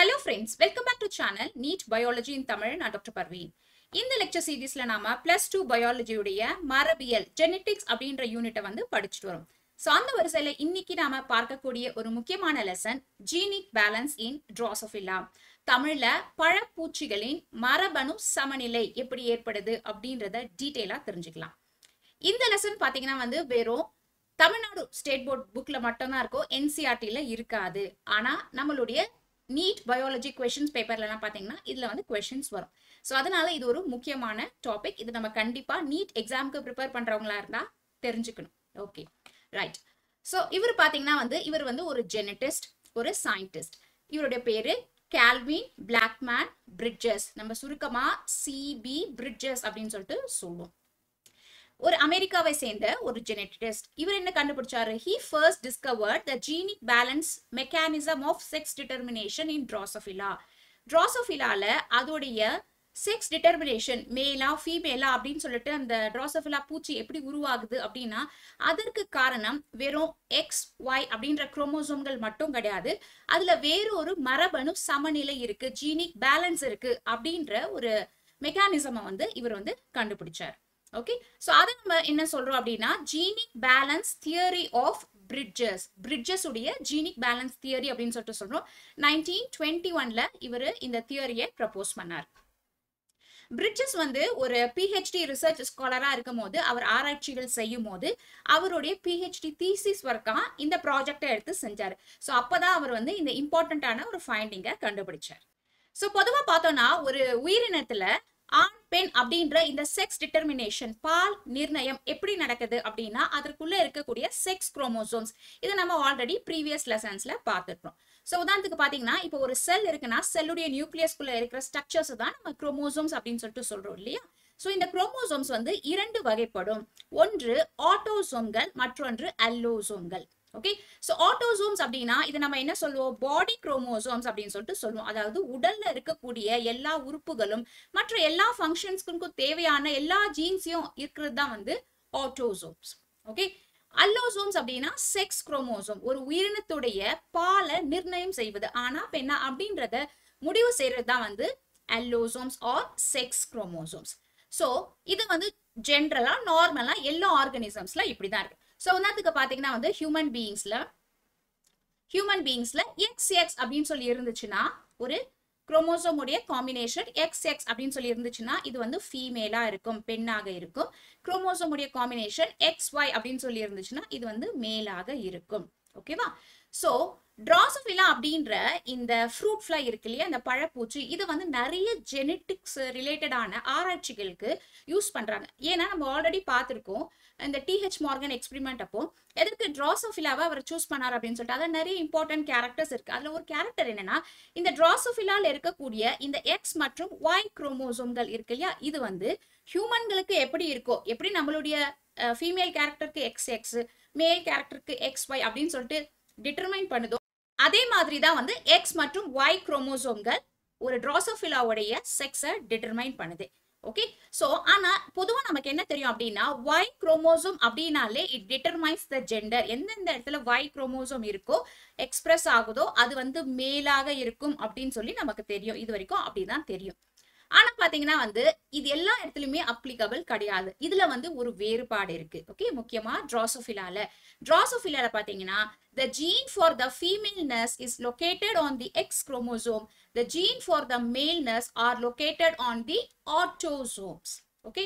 Hello friends welcome back to channel NEET biology in Tamil நான் doctor Parveen இந்த lecture சீரீஸ்ல நாம பிளஸ் டூ பயாலஜியுடைய மரபியல் ஜெனெட்டிக்ஸ் அப்படின்ற யூனிட்டை வந்து படிச்சுட்டு வரோம் ஸோ அந்த வரிசையில இன்னைக்கு நாம பார்க்கக்கூடிய ஒரு முக்கியமான lesson genic balance in Drosophila தமிழ்ல பழப்பூச்சிகளின் மரபணு சமநிலை எப்படி ஏற்படுது அப்படின்றத டீட்டெயிலா தெரிஞ்சுக்கலாம் இந்த லெசன் பாத்தீங்கன்னா வந்து வெறும் தமிழ்நாடு ஸ்டேட் போர்ட் புக்ல மட்டும்தான் இருக்கும் என்சிஆர்டில இருக்காது ஆனா நம்மளுடைய நீட் பயாலஜி கொஷின்ஸ் பேப்பர்லலாம் பார்த்தீங்கன்னா இதில் வந்து கொஷின்ஸ் வரும் ஸோ அதனால இது ஒரு முக்கியமான டாபிக் இது நம்ம கண்டிப்பாக நீட் எக்ஸாமுக்கு ப்ரிப்பேர் பண்ணுறவங்களா இருந்தால் தெரிஞ்சுக்கணும் ஓகே ரைட் ஸோ இவர் பார்த்தீங்கன்னா வந்து இவர் வந்து ஒரு ஜெனட்டிஸ்ட் ஒரு சயின்டிஸ்ட் இவருடைய பேரு கேல்வின் பிளாக்மேன் பிரிட்ஜஸ் நம்ம சுருக்கமா சிபி பிரிட்ஜஸ் அப்படின்னு சொல்லிட்டு சொல்லுவோம் ஒரு அமெரிக்காவை சேர்ந்த ஒரு ஜெனட்டிஸ்ட் இவர் என்ன கண்டுபிடிச்சாரு he first discovered the genic balance mechanism of sex determination in Drosophila ட்ராசோஃபிலால அதோடைய செக்ஸ் டிட்டர்மினேஷன் மேலா ஃபீமேலா அப்படின்னு சொல்லிட்டு அந்த ட்ராசோஃபிலா பூச்சி எப்படி உருவாகுது அப்படின்னா அதற்கு காரணம் வெறும் எக்ஸ் ஒய் அப்படின்ற குரோமோசோம்கள் மட்டும் கிடையாது அதுல வேறொரு மரபணு சமநிலை இருக்கு ஜீனிக் பேலன்ஸ் இருக்கு அப்படின்ற ஒரு மெக்கானிசமை வந்து இவர் வந்து கண்டுபிடிச்சார் ஓகே ஸோ அதை நம்ம என்ன சொல்றோம் அப்படின்னா genic balance theory of Bridges Bridges உடைய ஜீனிக் பேலன்ஸ் தியரி அப்படின்னு சொல்லிட்டு சொல்றோம் நைன்டீன் டுவெண்ட்டி ஒன்ல இவர் இந்த தியரியை ப்ரப்போஸ் பண்ணார் பிரிட்ஜஸ் வந்து ஒரு பிஹெச்டி ரிசர்ச் ஸ்காலரா இருக்கும் போது அவர் ஆராய்ச்சிகள் செய்யும் போது அவருடைய பிஹெச்டி தீசிஸ் ஒர்க்கா இந்த ப்ராஜெக்டை எடுத்து செஞ்சாரு ஸோ அப்பதான் அவர் வந்து இந்த இம்பார்ட்டண்ட்டான ஒரு ஃபைண்டிங்கை கண்டுபிடிச்சார் ஸோ பொதுவாக பார்த்தோம்னா ஒரு உயிரினத்துல ஆண் பெண் அப்படின்ற இந்த செக்ஸ் டிட்டர்மினேஷன் பால் நிர்ணயம் எப்படி நடக்குது அப்படின்னா அதற்குள்ள இருக்கக்கூடிய செக்ஸ் குரோமோசோம்ஸ் இதை நம்ம ஆல்ரெடி ப்ரீவியஸ் லெசன்ஸ்ல பார்த்துருக்கோம் ஸோ உதாரணத்துக்கு பார்த்தீங்கன்னா இப்போ ஒரு செல் இருக்குன்னா செல்லுடைய நியூக்ளியஸ்குள்ள இருக்கிற ஸ்ட்ரக்சர்ஸ் தான் நம்ம குரோமோசோம்ஸ் அப்படின்னு சொல்லிட்டு சொல்றோம் இல்லையா ஸோ இந்த குரோமோசோம்ஸ் வந்து இரண்டு வகைப்படும் ஒன்று ஆட்டோசோம்கள் மற்றொன்று அல்லோசோம்கள் ஓகே ஸோ ஆட்டோசோம்ஸ் அப்படின்னா இது நம்ம என்ன சொல்லுவோம் பாடி குரோமோசோம்ஸ் அப்படின்னு சொல்லிட்டு சொல்லுவோம் அதாவது உடல்ல இருக்கக்கூடிய எல்லா உறுப்புகளும் மற்ற எல்லா ஃபங்க்ஷன்ஸ்க்கும் தேவையான எல்லா ஜீன்ஸையும் இருக்கிறது தான் வந்து ஆட்டோசோம்ஸ் ஓகே அல்லோசோம்ஸ் அப்படின்னா செக்ஸ் குரோமோசோம் ஒரு உயிரினத்துடைய பாலை நிர்ணயம் செய்வது ஆனா பெண்ணா அப்படின்றத முடிவு செய்யறது தான் வந்து allosomes are sex chromosomes so இது வந்து ஜென்ரலா நார்மலா எல்லா ஆர்கனிசம்ஸ்ல இப்படிதான் இருக்கு ஸோ உதாரணத்துக்கு பார்த்தீங்கன்னா வந்து ஹியூமன் பீயிங்ஸ்ல ஹியூமன் பீயிங்ஸ்ல எக்ஸ் எக்ஸ் அப்படின்னு சொல்லி இருந்துச்சுன்னா ஒரு குரோமோசோமுடைய காம்பினேஷன் எக்ஸ் எக்ஸ் அப்படின்னு சொல்லி இருந்துச்சுன்னா இது வந்து ஃபீமேலா இருக்கும் பெண்ணாக இருக்கும் குரோமோசோமுடைய காம்பினேஷன் எக்ஸ் ஒய் அப்படின்னு சொல்லி இருந்துச்சுன்னா இது வந்து மேலாக இருக்கும் ஓகேவா ஸோ ட்ராசோஃபிலா அப்படின்ற இந்த ஃப்ரூட் ஃப்ளை இருக்கு இல்லையா இந்த பழப்பூச்சி இது வந்து நிறைய ஜெனட்டிக்ஸ் ரிலேட்டடான ஆராய்ச்சிகளுக்கு யூஸ் பண்றாங்க ஏன்னா நம்ம ஆல்ரெடி பார்த்துருக்கோம் இந்த டிஹெச் மார்கன் எக்ஸ்பெரிமெண்ட் அப்போ எதற்கு ட்ராசோஃபிலாவை அவர் சூஸ் பண்ணார் அப்படின்னு சொல்லிட்டு அதில் நிறைய இம்பார்ட்டன்ட் கேரக்டர்ஸ் இருக்கு அதில் ஒரு கேரக்டர் என்னன்னா இந்த ட்ராசோஃபிலால இருக்கக்கூடிய இந்த எக்ஸ் மற்றும் ஒய் குரோமோசோம்கள் இருக்கு இல்லையா இது வந்து ஹியூமன்களுக்கு எப்படி இருக்கோ எப்படி நம்மளுடைய ஃபீமேல் கேரக்டருக்கு எக்ஸ் எக்ஸ் மேல் கேரக்டருக்கு எக்ஸ் ஒய் அப்படின்னு சொல்லிட்டு டிட்டர்மைன் பண்ணுதோ அதே மாதிரி தான் வந்து எக்ஸ் மற்றும் ஒய் குரோமோசோம்கள் ஒரு ட்ராசோஃபிலாவுடைய செக்ஸை டிட்டர்மைன் பண்ணுது ஓகே ஸோ ஆனால் பொதுவாக நமக்கு என்ன தெரியும் அப்படின்னா ஒய் குரோமோசோம் அப்படின்னாலே இட் டிட்டர்மைன்ஸ் த ஜெண்டர் எந்தெந்த இடத்துல ஒய் குரோமோசோம் இருக்கோ எக்ஸ்பிரஸ் ஆகுதோ அது வந்து மேலாக இருக்கும் அப்படின்னு சொல்லி நமக்கு தெரியும் இது வரைக்கும் அப்படிதான் தெரியும் ஆனா பாத்தீங்கன்னா வந்து இது எல்லா இடத்துலயுமே அப்ளிகபிள் கிடையாது இதுல வந்து ஒரு வேறுபாடு இருக்கு ஓகே முக்கியமா ட்ராசோஃபிலால ட்ராசோஃபிலால பாத்தீங்கன்னா the gene for the femaleness is located on the X chromosome. The gene for the maleness are located on the autosomes. Okay.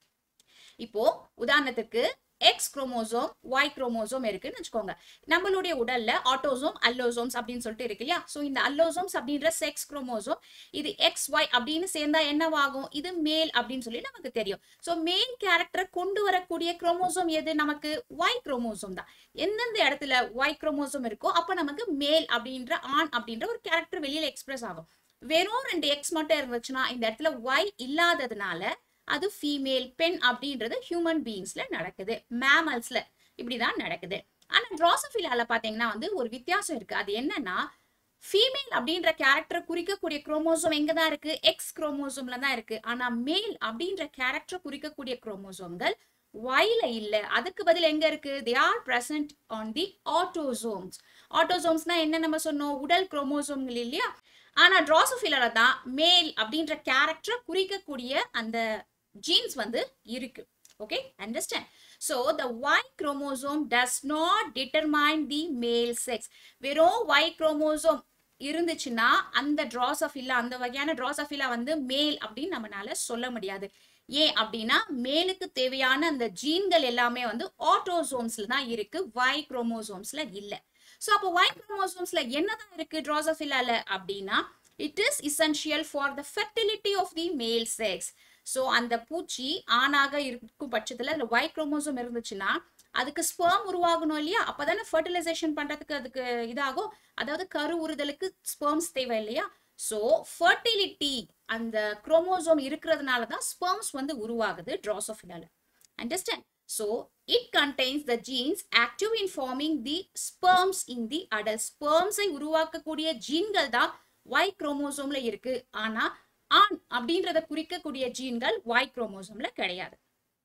இப்போ உதாரணத்துக்கு எக்ஸ் குரோமோசோம் ஒய் குரோமோசோம் இருக்குன்னு வச்சுக்கோங்க நம்மளுடைய உடல்ல ஆட்டோசோம் அல்லோசோம்ஸ் அப்படின்னு சொல்லிட்டு இருக்கு இல்லையா ஸோ இந்த அல்லோசோம்ஸ் அப்படின்ற செக்ஸ் குரோமோசோம் இது எக்ஸ் ஒய் அப்படின்னு சேர்ந்தா என்னவாகும் இது மேல் அப்படின்னு சொல்லி நமக்கு தெரியும் ஸோ மேல் கேரக்டரை கொண்டு வரக்கூடிய குரோமோசோம் எது நமக்கு ஒய் குரோமோசோம் தான் எந்தெந்த இடத்துல ஒய் குரோமோசோம் இருக்கோ அப்போ நமக்கு மேல் அப்படின்ற ஆண் அப்படின்ற ஒரு கேரக்டர் வெளியில எக்ஸ்பிரஸ் ஆகும் வெறும் ரெண்டு எக்ஸ் மட்டும் இருந்துச்சுன்னா இந்த இடத்துல ஒய் இல்லாததுனால அது ஃபீமேல் பெண் அப்படின்றது ஹியூமன் பீயிங்ஸ்ல நடக்குது மேமல்ஸ்ல இப்படிதான் நடக்குது ஆனா ட்ராசோஃபிலால பாத்தீங்கன்னா வந்து ஒரு வித்தியாசம் இருக்கு அது என்னன்னா ஃபீமேல் அப்படின்ற கேரக்டரை குறிக்கக்கூடிய குரோமோசோம் எங்க தான் இருக்கு எக்ஸ் குரோமோசோம்ல தான் இருக்கு ஆனா மேல் அப்படின்ற கேரக்டரை குறிக்கக்கூடிய குரோமோசோம்கள் ஒய்ல இல்ல அதுக்கு பதில் எங்க இருக்கு they are present on the autosomes ஆட்டோசோம்ஸ்னா என்ன நம்ம சொன்னோம் உடல் குரோமோசோம்கள் இல்லையா ஆனா ட்ராசோஃபிலால தான் மேல் அப்படின்ற கேரக்டரை குறிக்கக்கூடிய அந்த ஜீன்ஸ் வந்து இருக்கு okay understand so the Y chromosome does not determine the male sex வெறும் ஒய் குரோமோசோம் இருந்துச்சுன்னா அந்த ட்ராசோஃபிலா அந்த வகையான ட்ராசோஃபிலா வந்து மேல் அப்படின்னு நம்மளால சொல்ல முடியாது ஏன் அப்படின்னா மேலுக்கு தேவையான அந்த ஜீன்கள் எல்லாமே வந்து ஆட்டோசோம்ஸ்ல தான் இருக்கு ஒய் குரோமோசோம்ஸ்ல இல்ல ஸோ அப்போ ஒய் குரோமோசோம்ஸ்ல என்னதான் இருக்கு ட்ராசோஃபிலால அப்படின்னா it is essential for the fertility of the male sex so அந்த பூச்சி ஆணாக இருக்கும் பட்சத்தில் அந்த ஒய் குரோமோசோம் இருந்துச்சுன்னா அதுக்கு ஸ்பெர்ம் உருவாகணும் இல்லையா அப்பதானே ஃபர்டிலைசேஷன் பண்றதுக்கு அதுக்கு இதாகும் அதாவது கரு உறுதலுக்கு ஸ்பெர்ம்ஸ் தேவை இல்லையா ஸோ ஃபர்டிலிட்டி அந்த குரோமோசோம் இருக்கிறதுனால தான் ஸ்பெர்ம்ஸ் வந்து உருவாகுது ட்ராசோஃபிலால understand so it contains the genes active in forming the sperms in the adult ஸ்பெர்ம்ஸை உருவாக்கக்கூடிய ஜீன்கள் தான் ஒய் குரோமோசோம்ல இருக்கு ஆனா ஆண் அப்படின்றத குறிக்கக்கூடிய ஜீன்கள் ஒய் குரோமோசோம்ல கிடையாது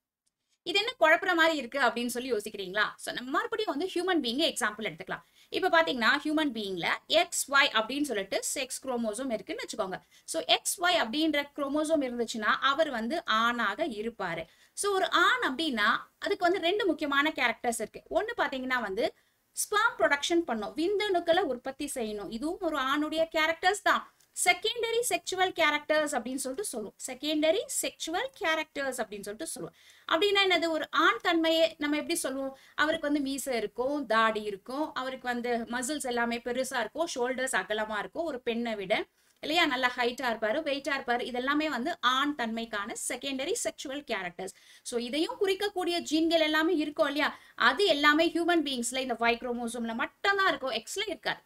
இது என்ன குழப்புற மாதிரி இருக்கு அப்படின்னு சொல்லி யோசிக்கிறீங்களா ஸோ நம்ம மறுபடியும் வந்து ஹியூமன் பீயிங் எக்ஸாம்பிள் எடுத்துக்கலாம் இப்போ பார்த்தீங்கன்னா ஹியூமன் பீயிங்ல எக்ஸ் ஒய் அப்படின்னு சொல்லிட்டு செக்ஸ் குரோமோசோம் இருக்குன்னு வச்சுக்கோங்க ஸோ எக்ஸ் ஒய் அப்படின்ற குரோமோசோம் இருந்துச்சுன்னா அவர் வந்து ஆணாக இருப்பாரு ஸோ ஒரு ஆண் அப்படின்னா அதுக்கு வந்து ரெண்டு முக்கியமான கேரக்டர்ஸ் இருக்கு ஒன்று பார்த்தீங்கன்னா வந்து ஸ்பாம் ப்ரொடக்ஷன் பண்ணும் விந்தணுக்களை உற்பத்தி செய்யணும் இதுவும் ஒரு ஆணுடைய கேரக்டர்ஸ் தான் செகண்டரி செக்சுவல் கேரக்டர்ஸ் அப்படின்னு சொல்லிட்டு சொல்லுவோம் செகண்டரி செக்சுவல் கேரக்டர்ஸ் அப்படின்னு சொல்லிட்டு சொல்லுவோம் அப்படின்னா என்னது ஒரு ஆண் தன்மையை நம்ம எப்படி சொல்லுவோம் அவருக்கு வந்து மீசை இருக்கும் தாடி இருக்கும் அவருக்கு வந்து மசில்ஸ் எல்லாமே பெருசா இருக்கும் ஷோல்டர்ஸ் அகலமா இருக்கும் ஒரு பெண்ணை விட இல்லையா நல்லா ஹைட்டா இருப்பாரு வெயிட்டா இருப்பாரு இதெல்லாமே வந்து ஆண் தன்மைக்கான செகண்டரி செக்சுவல் கேரக்டர்ஸ் ஸோ இதையும் குறிக்கக்கூடிய ஜீன்கள் எல்லாமே இருக்கும் இல்லையா அது எல்லாமே ஹியூமன் பீயிங்ஸ்ல இந்த வைக்ரோமோசோம்ல மட்டும்தான் இருக்கும் எக்ஸ்ல இருக்காது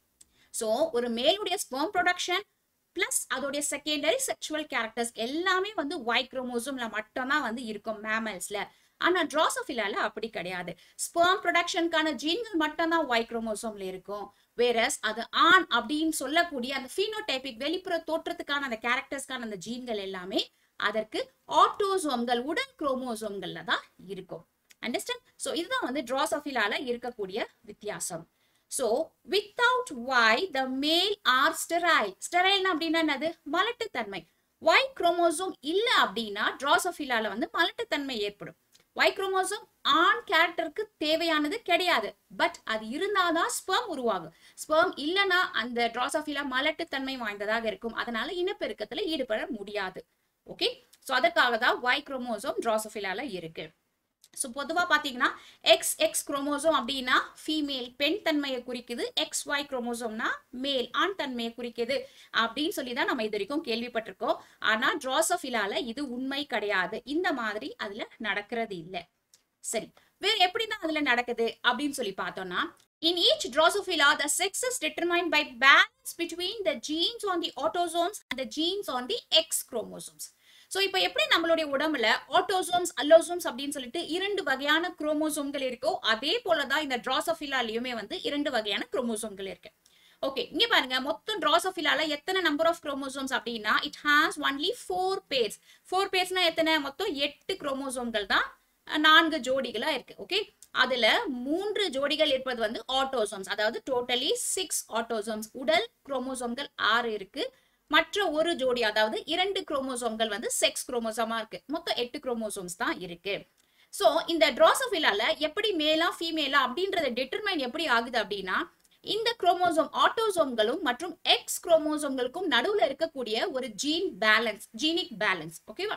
ஸோ ஒரு மேலுடைய ஸ்பெர்ம் ப்ரொடக்ஷன் பிளஸ் அதோடைய செகண்டரி செக்சுவல் கேரக்டர்ஸ் எல்லாமே வந்து ஒய் குரோமோசோம்ல மட்டும்தான் வந்து இருக்கும் மேமல்ஸ்ல ஆனா ட்ராசோஃபிலால அப்படி கிடையாது ஸ்பெர்ம் ப்ரொடக்ஷனுக்கான ஜீன்கள் மட்டும்தான் ஒய் குரோமோசோம்ல இருக்கும் வேறஸ் அது ஆண் அப்படின்னு சொல்லக்கூடிய அந்த ஃபீனோடைபிக் வெளிப்புற தோற்றத்துக்கான அந்த கேரக்டர்ஸ்க்கான அந்த ஜீன்கள் எல்லாமே அதற்கு ஆட்டோசோம்கள் உடல் குரோமோசோம்கள்ல தான் இருக்கும் அண்டர்ஸ்டாண்ட் ஸோ இதுதான் வந்து ட்ராசோஃபிலால இருக்கக்கூடிய வித்தியாசம் so without Y the male or sterile sterile அப்படின்னா என்னது மலட்டுத்தன்மை ஒய் குரோமோசோம் இல்ல அப்படின்னா ட்ராசோஃபிலால வந்து மலட்டுத்தன்மை ஏற்படும் ஒய் குரோமோசோம் ஆண் கேரக்டருக்கு தேவையானது கிடையாது பட் அது இருந்தாதான் ஸ்பெர்ம் உருவாகும் ஸ்பெர்ம் இல்லைன்னா அந்த ட்ராசோஃபிலா மலட்டுத்தன்மை வாய்ந்ததாக இருக்கும் அதனால இனப்பெருக்கத்துல ஈடுபட முடியாது ஓகே ஸோ அதற்காக தான் ஒய் குரோமோசோம் ட்ராசோஃபிலால இருக்கு ஸோ பொதுவாக பார்த்தீங்கன்னா எக்ஸ் எக்ஸ் குரோமோசோம் அப்படின்னா ஃபீமேல் பெண் தன்மையை குறிக்குது எக்ஸ் ஒய் குரோமோசோம்னா மேல் ஆண் தன்மையை குறிக்குது அப்படின்னு சொல்லி தான் நம்ம இது வரைக்கும் கேள்விப்பட்டிருக்கோம் ஆனால் ட்ராசோஃபிலால இது உண்மை கிடையாது இந்த மாதிரி அதில் நடக்கிறது இல்லை சரி வேற எப்படி தான் அதுல நடக்குது அப்படின்னு சொல்லி பார்த்தோம்னா In each Drosophila, the sex is determined by balance between the genes on the autosomes and the genes on the X chromosomes. So இப்போ எப்படி நம்மளுடைய உடம்புல ஆட்டோசோம்ஸ் அல்லோசோம்ஸ் அப்படின்னு சொல்லிட்டு இரண்டு வகையான குரோமோசோம்கள் இருக்கோ அதே போல தான் இந்த ட்ராசோஃபிலாலையுமே வந்து இரண்டு வகையான குரோமோசோம்கள் இருக்கு ஓகே இங்க பாருங்க மொத்தம் ட்ராசோஃபிலால எத்தனை நம்பர் ஆஃப் குரோமோசோம்ஸ் அப்படின்னா it has only four pairs four பேர்ஸ்னா எத்தனை மொத்தம் எட்டு குரோமோசோம்கள் தான் நான்கு ஜோடிகளா இருக்கு ஓகே அதுல மூன்று ஜோடிகள் இருப்பது வந்து ஆட்டோசோம்ஸ் அதாவது டோட்டலி சிக்ஸ் ஆட்டோசோம்ஸ் உடல் குரோமோசோம்கள் ஆறு இருக்கு மற்ற ஒரு ஜோடி அதாவது இரண்டு குரோமோசோம்கள் வந்து செக்ஸ் குரோமோசோமா இருக்கு மொத்தம் எட்டு குரோமோசோம்ஸ் தான் இருக்கு சோ இந்த ட்ராசோஃபிலால எப்படி மேலா ஃபீமேலா அப்படின்றத டிட்டர்மைன் எப்படி ஆகுது அப்படின்னா இந்த குரோமோசோம் ஆட்டோசோம்களும் மற்றும் எக்ஸ் குரோமோசோம்களுக்கும் நடுவுல இருக்கக்கூடிய ஒரு ஜீன் பேலன்ஸ் ஜீனிக் பேலன்ஸ் ஓகேவா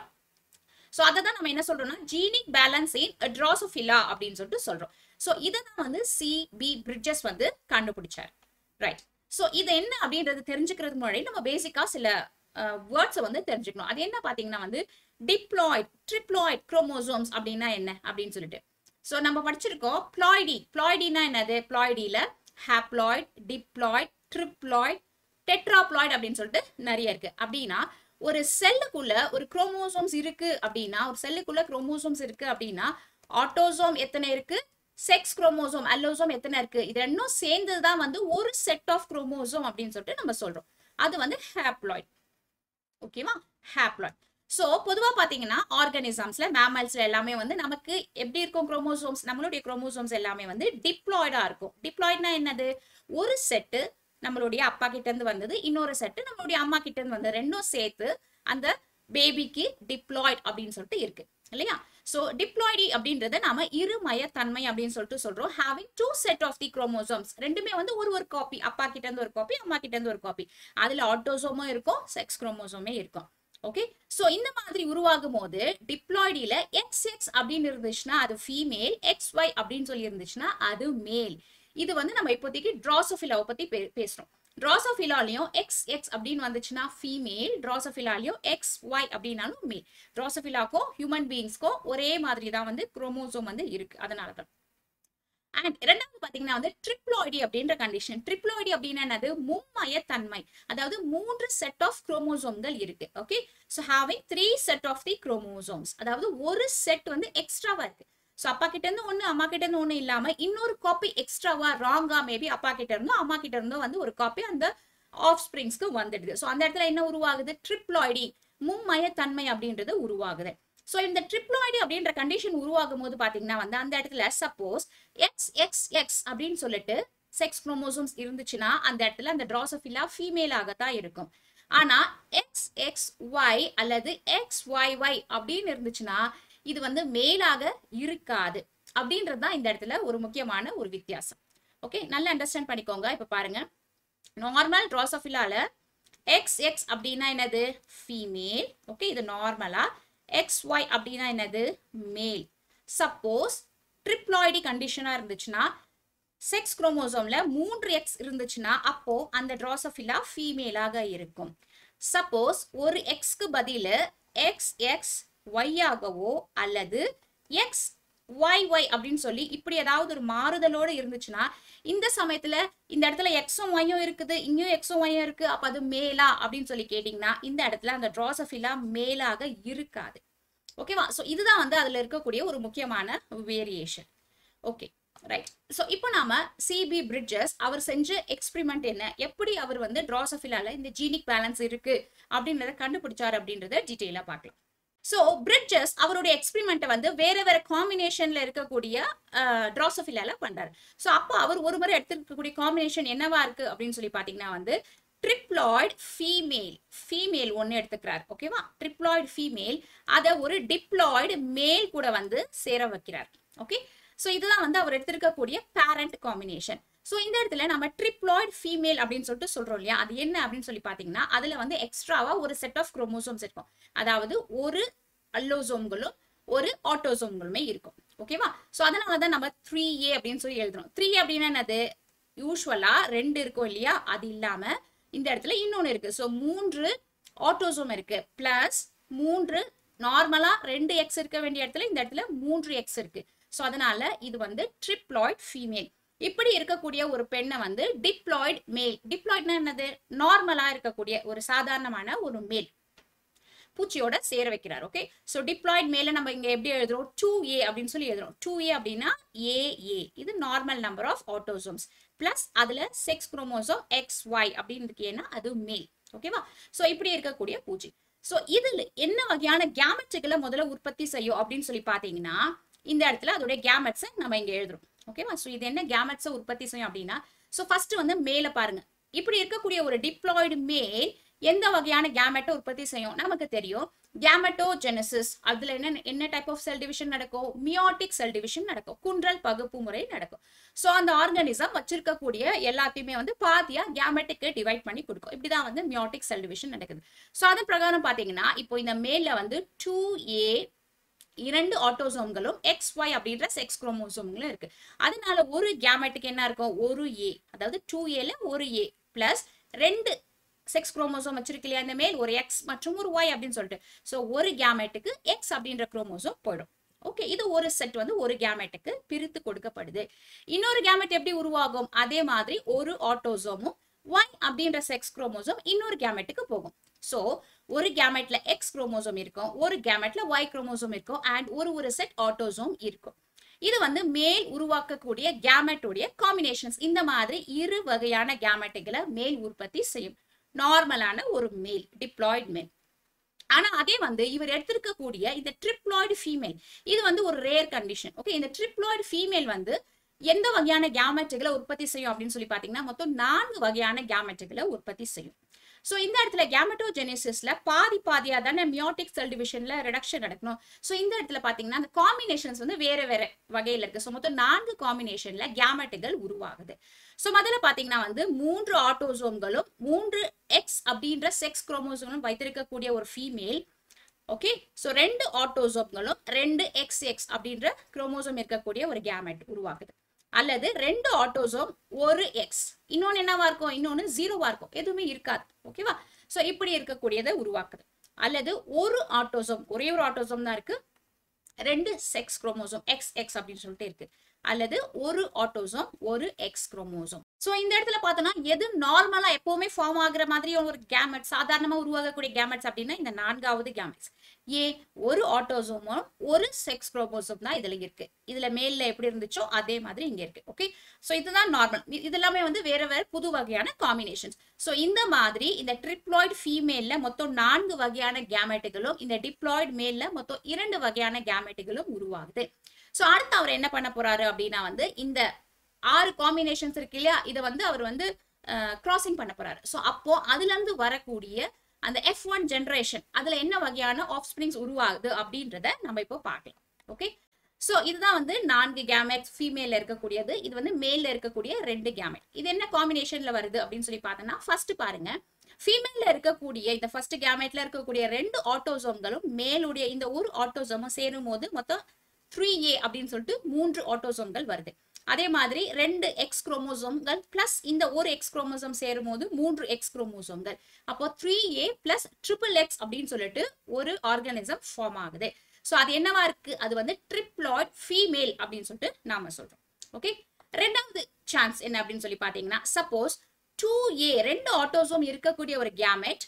சோ அதை தான் நம்ம என்ன சொல்றோம்னா ஜீனிக் பேலன்ஸ் இன் ட்ராசோஃபிலா அப்படின்னு சொல்லிட்டு சொல்றோம் சோ இதை தான் வந்து சி பி பிரிட்ஜஸ் வந்து கண்டுபிடிச்சார் ரைட் சோ இது என்ன அப்படின்றது தெரிஞ்சுக்கிறதுக்கு முன்னாடி நம்ம பேசிக்கா சில வேர்ட்ஸை வந்து தெரிஞ்சுக்கணும் அது என்ன பாத்தீங்கன்னா வந்து டிப்ளாய்ட் ட்ரிப்ளாய்ட் குரோமோசோம்ஸ் அப்படின்னா என்ன அப்படின்னு சொல்லிட்டு சோ நம்ம படிச்சிருக்கோம் ப்ளாய்டி ப்ளாய்டினா என்னது ப்ளாய்டியில ஹாப்ளாய்ட் டிப்ளாய்ட் ட்ரிப்ளாய்ட் டெட்ராப்ளாய்ட் அப்படின்னு சொல்லிட்டு நிறைய இருக்கு அப்படின்னா ஒரு செல்லுக்குள்ள ஒரு குரோமோசோம்ஸ் இருக்கு அப்படின்னா ஒரு செல்லுக்குள்ள குரோமோசோம்ஸ் இருக்கு அப்படின்னா ஆட்டோசோம் எத்தனை இருக்கு செக்ஸ் குரோமோசோம் அல்லோசோம் எத்தனை இருக்கு இது ரெண்டும் சேர்ந்தது தான் வந்து ஒரு செட் ஆஃப் குரோமோசோம் அப்படின்னு சொல்லிட்டு நம்ம சொல்றோம் அது வந்து ஹாப்ளாய்ட் ஓகேவா ஹாப்ளாய்ட் ஸோ பொதுவாக பார்த்தீங்கன்னா ஆர்கானிசம்ஸ்ல மேமல்ஸ்ல எல்லாமே வந்து நமக்கு எப்படி இருக்கும் குரோமோசோம்ஸ் நம்மளுடைய குரோமோசோம்ஸ் எல்லாமே வந்து டிப்ளாய்டா இருக்கும் டிப்ளாய்ட்னா என்னது ஒரு செட்டு நம்மளுடைய அப்பா கிட்ட இருந்து வந்தது இன்னொரு செட்டு நம்மளுடைய அம்மா கிட்ட இருந்து வந்தது ரெண்டும் சேர்த்து அந்த பேபிக்கு டிப்ளாய்ட் அப்படின்னு சொல்லிட்டு இருக்கு இல்லையா சோ டிப்ளாய்டி அப்படின்றத நாம இருமய தன்மை அப்படின்னு சொல்லிட்டு சொல்றோம் having two set of the chromosomes ரெண்டுமே வந்து ஒரு ஒரு காப்பி அப்பா கிட்ட இருந்து ஒரு காப்பி அம்மா கிட்ட இருந்து ஒரு காப்பி அதுல ஆட்டோசோமும் இருக்கும் செக்ஸ் குரோமோசோமே இருக்கும் ஓகே சோ இந்த மாதிரி உருவாகும் போது டிப்ளாய்டில எக்ஸ் எக்ஸ் அப்படின்னு இருந்துச்சுன்னா அது ஃபீமேல் எக்ஸ் ஒய் அப்படின்னு சொல்லி இருந்துச்சுன்னா அது மேல் இது வந்து நம்ம இப்போதைக்கு ட்ராசோஃபிலாவை பத்தி பே- பேசுறோம் ட்ராசோஃபிலாலையும் எக்ஸ் எக்ஸ் அப்படின்னு வந்துச்சுன்னா ஃபீமேல் ட்ராசோஃபிலாலையும் எக்ஸ் ஒய் அப்படின்னாலும் மேல் ட்ராசோஃபிலாக்கும் ஹியூமன் பீயிங்ஸ்க்கும் ஒரே மாதிரி தான் வந்து குரோமோசோம் வந்து இருக்கு அதனால தான் அண்ட் இரண்டாவது பாத்தீங்கன்னா வந்து ட்ரிப்ளாய்டி அப்படின்ற கண்டிஷன் ட்ரிப்ளாய்டி அப்படின்னா என்னது மும்மய தன்மை அதாவது மூன்று செட் ஆஃப் குரோமோசோம்கள் இருக்கு okay so having three set of the chromosomes அதாவது ஒரு செட் வந்து எக்ஸ்ட்ராவா இருக்கு ஸோ அப்பா கிட்ட இருந்து ஒன்று அம்மா கிட்ட இருந்து ஒன்று இல்லாம இன்னொரு காப்பி எக்ஸ்ட்ராவா ராங்கா மேபி அப்பா கிட்ட இருந்தோ அம்மா கிட்ட இருந்தோ வந்து ஒரு காப்பி அந்த ஆஃப் ஸ்ப்ரிங்ஸ்க்கு வந்துடுது ஸோ அந்த இடத்துல என்ன உருவாகுது ட்ரிப்ளாய்டி மும்மய தன்மை அப்படின்றது உருவாகுது ஸோ இந்த ட்ரிப்ளாய்டி அப்படின்ற கண்டிஷன் உருவாகும் போது பாத்தீங்கன்னா வந்து அந்த இடத்துல சப்போஸ் எக்ஸ் எக்ஸ் எக்ஸ் அப்படின்னு சொல்லிட்டு செக்ஸ் குரோமோசோம்ஸ் இருந்துச்சுன்னா அந்த இடத்துல அந்த ட்ராசோஃபிலா ஃபீமேலாகத்தான் இருக்கும் ஆனா எக்ஸ் எக்ஸ் ஒய் அல்லது எக்ஸ் ஒய் ஒய் அப்படின்னு இருந்துச்சுன்னா இது வந்து மேலாக இருக்காது அப்படின்றது தான் இந்த இடத்துல ஒரு முக்கியமான ஒரு வித்தியாசம் ஓகே நல்லா அண்டர்ஸ்டாண்ட் பண்ணிக்கோங்க இப்ப பாருங்க நார்மல் ட்ராசோஃபிலால எக்ஸ் எக்ஸ் அப்படின்னா என்னது ஃபீமேல் ஓகே இது நார்மலா எக்ஸ் ஒய் அப்படின்னா என்னது மேல் சப்போஸ் ட்ரிப்ளாய்டி கண்டிஷனா இருந்துச்சுன்னா செக்ஸ் குரோமோசோம்ல மூன்று எக்ஸ் இருந்துச்சுன்னா அப்போ அந்த ட்ராசோஃபிலா ஃபீமேலாக இருக்கும் சப்போஸ் ஒரு எக்ஸ்க்கு பதிலு எக்ஸ் எக்ஸ் ஒய்யாகவோ அல்லது எக்ஸ் ஒய் ஒய் அப்படின்னு சொல்லி இப்படி ஏதாவது ஒரு மாறுதலோட இருந்துச்சுன்னா இந்த சமயத்துல இந்த இடத்துல எக்ஸும் ஒய்யும் இருக்குது இங்கேயும் எக்ஸும் ஒய்யும் இருக்கு அப்ப அது மேலா அப்படின்னு சொல்லி கேட்டீங்கன்னா இந்த இடத்துல அந்த ட்ராசோஃபிலா மேலாக இருக்காது ஓகேவா ஸோ இதுதான் வந்து அதுல இருக்கக்கூடிய ஒரு முக்கியமான வேரியேஷன் ஓகே ரைட் ஸோ இப்போ நாம சிபி பிரிட்ஜஸ் அவர் செஞ்ச எக்ஸ்பிரிமெண்ட் என்ன எப்படி அவர் வந்து ட்ராசோஃபிலால இந்த ஜீனிக் பேலன்ஸ் இருக்கு அப்படின்றத கண்டுபிடிச்சாரு அப்படின்றத டீட்டெயிலாக பார்க்கலாம் ஸோ பிரிட்ஜஸ் அவருடைய எக்ஸ்பிரிமெண்ட்டை வந்து வேற வேற காம்பினேஷன்ல இருக்கக்கூடிய ட்ராசோஃபிலால பண்றாரு ஸோ அப்போ அவர் ஒரு முறை எடுத்திருக்கக்கூடிய காம்பினேஷன் என்னவா இருக்கு அப்படின்னு சொல்லி பார்த்தீங்கன்னா வந்து ட்ரிப்ளாய்டு ஃபீமேல் ஃபீமேல் ஒன்று எடுத்துக்கிறார் ஓகேவா ட்ரிப்ளாய்டு ஃபீமேல் அதை ஒரு டிப்ளாய்டு மேல் கூட வந்து சேர வைக்கிறார் ஓகே ஸோ இதுதான் வந்து அவர் எடுத்திருக்கக்கூடிய பேரண்ட் காம்பினேஷன் ஸோ இந்த இடத்துல நம்ம ட்ரிப்ளாய்டு ஃபீமேல் அப்படின்னு சொல்லிட்டு சொல்றோம் இல்லையா அது என்ன அப்படின்னு சொல்லி பார்த்தீங்கன்னா அதுல வந்து எக்ஸ்ட்ராவா ஒரு செட் ஆஃப் குரோமோசோம்ஸ் இருக்கும் அதாவது ஒரு அல்லோசோம்களும் ஒரு ஆட்டோசோம்களுமே இருக்கும் ஓகேவா ஸோ அதனால தான் நம்ம த்ரீ ஏ அப்படின்னு சொல்லி எழுதுறோம் த்ரீ அப்படின்னா என்னது யூஸ்வலா ரெண்டு இருக்கும் இல்லையா அது இல்லாம இந்த இடத்துல இன்னொன்று இருக்கு ஸோ மூன்று ஆட்டோசோம் இருக்கு பிளஸ் மூன்று நார்மலா ரெண்டு எக்ஸ் இருக்க வேண்டிய இடத்துல இந்த இடத்துல மூன்று எக்ஸ் இருக்கு ஸோ அதனால இது வந்து ட்ரிப்ளாய்ட் ஃபீமேல் இப்படி இருக்கக்கூடிய ஒரு பெண்ணை வந்து டிப்ளாய்ட் மேல் டிப்ளாய்ட்னா என்னது நார்மலா இருக்கக்கூடிய ஒரு சாதாரணமான ஒரு மேல் பூச்சியோட சேர வைக்கிறார் ஓகே ஸோ டிப்ளாய்ட் மேல நம்ம இங்க எப்படி எழுதுறோம் டூ ஏ அப்படின்னு சொல்லி எழுதுறோம் டூ ஏ அப்படின்னா ஏ ஏ இது normal number of autosomes plus அதுல செக்ஸ் குரோமோசோம் எக்ஸ் ஒய் அப்படின்னு இருக்கேன்னா அது மேல் ஓகேவா ஸோ இப்படி இருக்கக்கூடிய பூச்சி ஸோ இதுல என்ன வகையான கேமெட்ஸுகளை முதல்ல உற்பத்தி செய்யும் அப்படின்னு சொல்லி பார்த்தீங்கன்னா இந்த இடத்துல அதோடைய கேமெட்ஸை நம்ம இங்க எழுதுறோம் ஓகேவா ஸோ இது என்ன கேமெட்ஸை உற்பத்தி செய்யும் அப்படின்னா ஸோ ஃபர்ஸ்ட் வந்து மேல பாருங்க இப்படி இருக்கக்கூடிய ஒரு டிப்ளாய்டு மேல் எந்த வகையான கேமெட்டை உற்பத்தி செய்யும் நமக்கு தெரியும் கேமெட்டோஜெனசிஸ் அதுல என்ன என்ன டைப் ஆஃப் செல் டிவிஷன் நடக்கும் மியாட்டிக் செல் டிவிஷன் நடக்கும் குன்றல் பகுப்பு முறை நடக்கும் ஸோ அந்த ஆர்கானிசம் வச்சிருக்கக்கூடிய எல்லாத்தையுமே வந்து பாதியா கேமெட்டுக்கு டிவைட் பண்ணி கொடுக்கும் இப்படிதான் வந்து மியாட்டிக் செல் டிவிஷன் நடக்குது ஸோ அதன் பிரகாரம் பாத்தீங்கன்னா இப்போ இந்த மேல்ல வந்து டூ ஏ இரண்டு ஆட்டோசோம்களும் எக்ஸ் ஒய் அப்படின்ற செக்ஸ் குரோமோசோம்களும் இருக்கு அதனால ஒரு கேமெட்டுக்கு என்ன இருக்கும் ஒரு ஏ அதாவது டூ ஏல ஒரு ஏ பிளஸ் ரெண்டு செக்ஸ் குரோமோசோம் வச்சிருக்கு இல்லையா இந்த மேல் ஒரு எக்ஸ் மற்றும் ஒரு ஒய் அப்படின்னு சொல்லிட்டு ஸோ ஒரு கேமெட்டுக்கு எக்ஸ் அப்படின்ற குரோமோசோம் போயிடும் ஓகே இது ஒரு செட் வந்து ஒரு கேமெட்டுக்கு பிரித்து கொடுக்கப்படுது இன்னொரு கேமெட் எப்படி உருவாகும் அதே மாதிரி ஒரு ஆட்டோசோமும் ஒய் அப்படின்ற செக்ஸ் குரோமோசோம் இன்னொரு கேமெட்டுக்கு போகும் ஸோ ஒரு கேமெட்ல எக்ஸ் குரோமோசோம் இருக்கும் ஒரு கேமெட்ல ஒய் குரோமோசோம் இருக்கும் அண்ட் ஒரு ஒரு செட் ஆட்டோசோம் இருக்கும் இது வந்து மேல் உருவாக்கக்கூடிய கேமெட்டோடைய காம்பினேஷன்ஸ் இந்த மாதிரி இரு வகையான கேமெட்டுகளை மேல் உற்பத்தி செய்யும் நார்மலான ஒரு மேல் டிப்ளாய்டு மேல் ஆனா அதே வந்து இவர் எடுத்திருக்கக்கூடிய இந்த ட்ரிப்ளாய்டு ஃபீமேல் இது வந்து ஒரு ரேர் கண்டிஷன் ஓகே இந்த ட்ரிப்ளாய்டு ஃபீமேல் வந்து எந்த வகையான கேமெட்டுகளை உற்பத்தி செய்யும் அப்படின்னு சொல்லி பாத்தீங்கன்னா மொத்தம் நான்கு வகையான கேமெட்டுகளை உற்பத்தி செய்யும் ஸோ இந்த இடத்துல கேமட்டோஜெனிசிஸ்ல பாதி பாதியா தானே மியோட்டிக் செல் டிவிஷன்ல ரிடக்ஷன் நடக்கணும் ஸோ இந்த இடத்துல பாத்தீங்கன்னா அந்த காம்பினேஷன்ஸ் வந்து வேற வேற வகையில இருக்கு ஸோ மொத்தம் நான்கு காம்பினேஷன்ல கேமெட்டுகள் உருவாகுது ஸோ முதல்ல பாத்தீங்கன்னா வந்து மூன்று ஆட்டோசோம்களும் மூன்று எக்ஸ் அப்படின்ற செக்ஸ் குரோமோசோமும் வைத்திருக்கக்கூடிய ஒரு ஃபீமேல் ஓகே ஸோ ரெண்டு ஆட்டோசோம்களும் ரெண்டு எக்ஸ் எக்ஸ் அப்படின்ற குரோமோசோம் இருக்கக்கூடிய ஒரு கேமெட் உருவாகுது அல்லது ரெண்டு ஆட்டோசோம் ஒரு எக்ஸ் இன்னொன்னு என்னவா இருக்கும் இன்னொன்னு ஜீரோவா இருக்கும் எதுவுமே இருக்காது ஓகேவா ஸோ இப்படி இருக்கக்கூடியதை உருவாக்குது அல்லது ஒரு ஆட்டோசோம் ஒரே ஒரு ஆட்டோசோம் தான் இருக்கு ரெண்டு செக்ஸ் குரோமோசோம் எக்ஸ் எக்ஸ் அப்படின்னு சொல்லிட்டு இருக்கு அல்லது ஒரு ஆட்டோசோம் ஒரு எக்ஸ் குரோமோசோம் ஸோ இந்த இடத்துல பார்த்தோம்னா எது நார்மலா எப்பவுமே ஃபார்ம் ஆகுற மாதிரி ஒரு கேமெட் சாதாரணமா உருவாகக்கூடிய கேமெட்ஸ் அப்படின்னா இந்த நான்காவது கேமெட்ஸ் ஏ ஒரு ஆட்டோசோமும் ஒரு செக்ஸ் குரோமோசோம் தான் இதுல இருக்கு இதுல மேல்ல எப்படி இருந்துச்சோ அதே மாதிரி இங்க இருக்கு ஓகே ஸோ இதுதான் நார்மல் இது எல்லாமே வந்து வேற வேற புது வகையான காம்பினேஷன்ஸ் ஸோ இந்த மாதிரி இந்த ட்ரிப்ளாய்டு ஃபீமேல்ல மொத்தம் நான்கு வகையான கேமெட்டுகளும் இந்த டிப்ளாய்டு மேல்ல மொத்தம் இரண்டு வகையான கேமெட்டுகளும் உருவாகுது ஸோ அடுத்து அவர் என்ன பண்ண போறாரு அப்படின்னா வந்து இந்த ஆறு காம்பினேஷன்ஸ் இருக்கு இல்லையா இதை வந்து அவர் வந்து கிராசிங் பண்ண போறாரு ஸோ அப்போ அதுல இருந்து வரக்கூடிய அந்த எஃப் ஒன் ஜென்ரேஷன் அதுல என்ன வகையான ஆஃப் ஸ்பிரிங்ஸ் உருவாகுது அப்படின்றத நம்ம இப்போ பார்க்கலாம் ஓகே ஸோ இதுதான் வந்து நான்கு கேமெட்ஸ் ஃபீமேல இருக்கக்கூடியது இது வந்து மேல்ல இருக்கக்கூடிய ரெண்டு கேமெட் இது என்ன காம்பினேஷன்ல வருது அப்படின்னு சொல்லி பார்த்தோம்னா ஃபர்ஸ்ட் பாருங்க ஃபீமேல்ல இருக்கக்கூடிய இந்த ஃபர்ஸ்ட் கேமெட்ல இருக்கக்கூடிய ரெண்டு ஆட்டோசோம்களும் மேலுடைய இந்த ஒரு ஆட்டோசோமும் சேரும் போது மொத்தம் த்ரீ ஏ அப்படின்னு சொல்லிட்டு மூன்று ஆட்டோசோம்கள் வருது அதே மாதிரி ரெண்டு எக்ஸ் குரோமோசோம்கள் பிளஸ் இந்த ஒரு எக்ஸ் குரோமோசோம் சேரும் போது மூன்று எக்ஸ் குரோமோசோம்கள் அப்போ three A plus triple X அப்படின்னு சொல்லிட்டு ஒரு ஆர்கானிசம் ஃபார்ம் ஆகுது ஸோ அது என்னவா இருக்கு அது வந்து ட்ரிப்ளாய்ட் ஃபீமேல் அப்படின்னு சொல்லிட்டு நாம சொல்றோம் ஓகே ரெண்டாவது சான்ஸ் என்ன அப்படின்னு சொல்லி பாத்தீங்கன்னா சப்போஸ் டூ ஏ ரெண்டு ஆட்டோசோம் இருக்கக்கூடிய ஒரு கேமெட்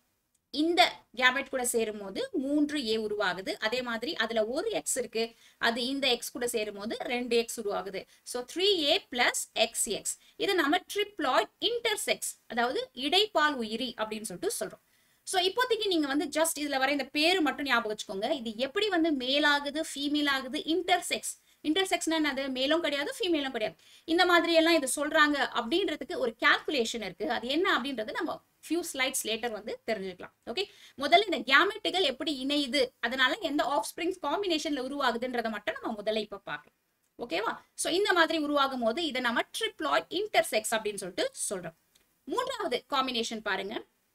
இந்த கேமெட் கூட சேரும் போது மூன்று ஏ உருவாகுது அதே மாதிரி அதுல ஒரு எக்ஸ் இருக்கு அது இந்த எக்ஸ் கூட சேரும் போது ரெண்டு எக்ஸ் உருவாகுது so three A plus X X இதை நம்ம ட்ரிப்ளாய்ட் இன்டர்செக்ஸ் அதாவது இடைப்பால் உயிரி அப்படின்னு சொல்லிட்டு சொல்றோம் ஸோ இப்போதைக்கு நீங்க வந்து ஜஸ்ட் இதுல வர இந்த பேரு மட்டும் ஞாபகம் வச்சுக்கோங்க இது எப்படி வந்து மேல் ஆகுது ஃபீமேல் ஆகுது இன்டர்செக்ஸ் இன்டர்செக்ஸ்னா என்னது மேலும் கிடையாது ஃபீமேலும் கிடையாது இந்த மாதிரி எல்லாம் இது சொல்றாங்க அப்படின்றதுக்கு ஒரு கால்குலேஷன் இருக்கு அது என்ன அப்படின்றது நம்ம ஃபியூ ஸ்லைட்ஸ் லேட்டர் வந்து தெரிஞ்சுக்கலாம் ஓகே முதல்ல இந்த கேமெட்டுகள் எப்படி இணையுது அதனால எந்த ஆஃப் ஸ்பிரிங்ஸ் காம்பினேஷன்ல உருவாகுதுன்றத மட்டும் நம்ம முதல்ல இப்ப பார்க்கலாம் ஓகேவா சோ இந்த மாதிரி உருவாகும் போது இதை நம்ம ட்ரிப்ளாய்ட் இன்டர்செக்ஸ் அப்படின்னு சொல்லிட்டு சொல்றோம் மூன்றாவது காம்பினேஷன் பாருங்க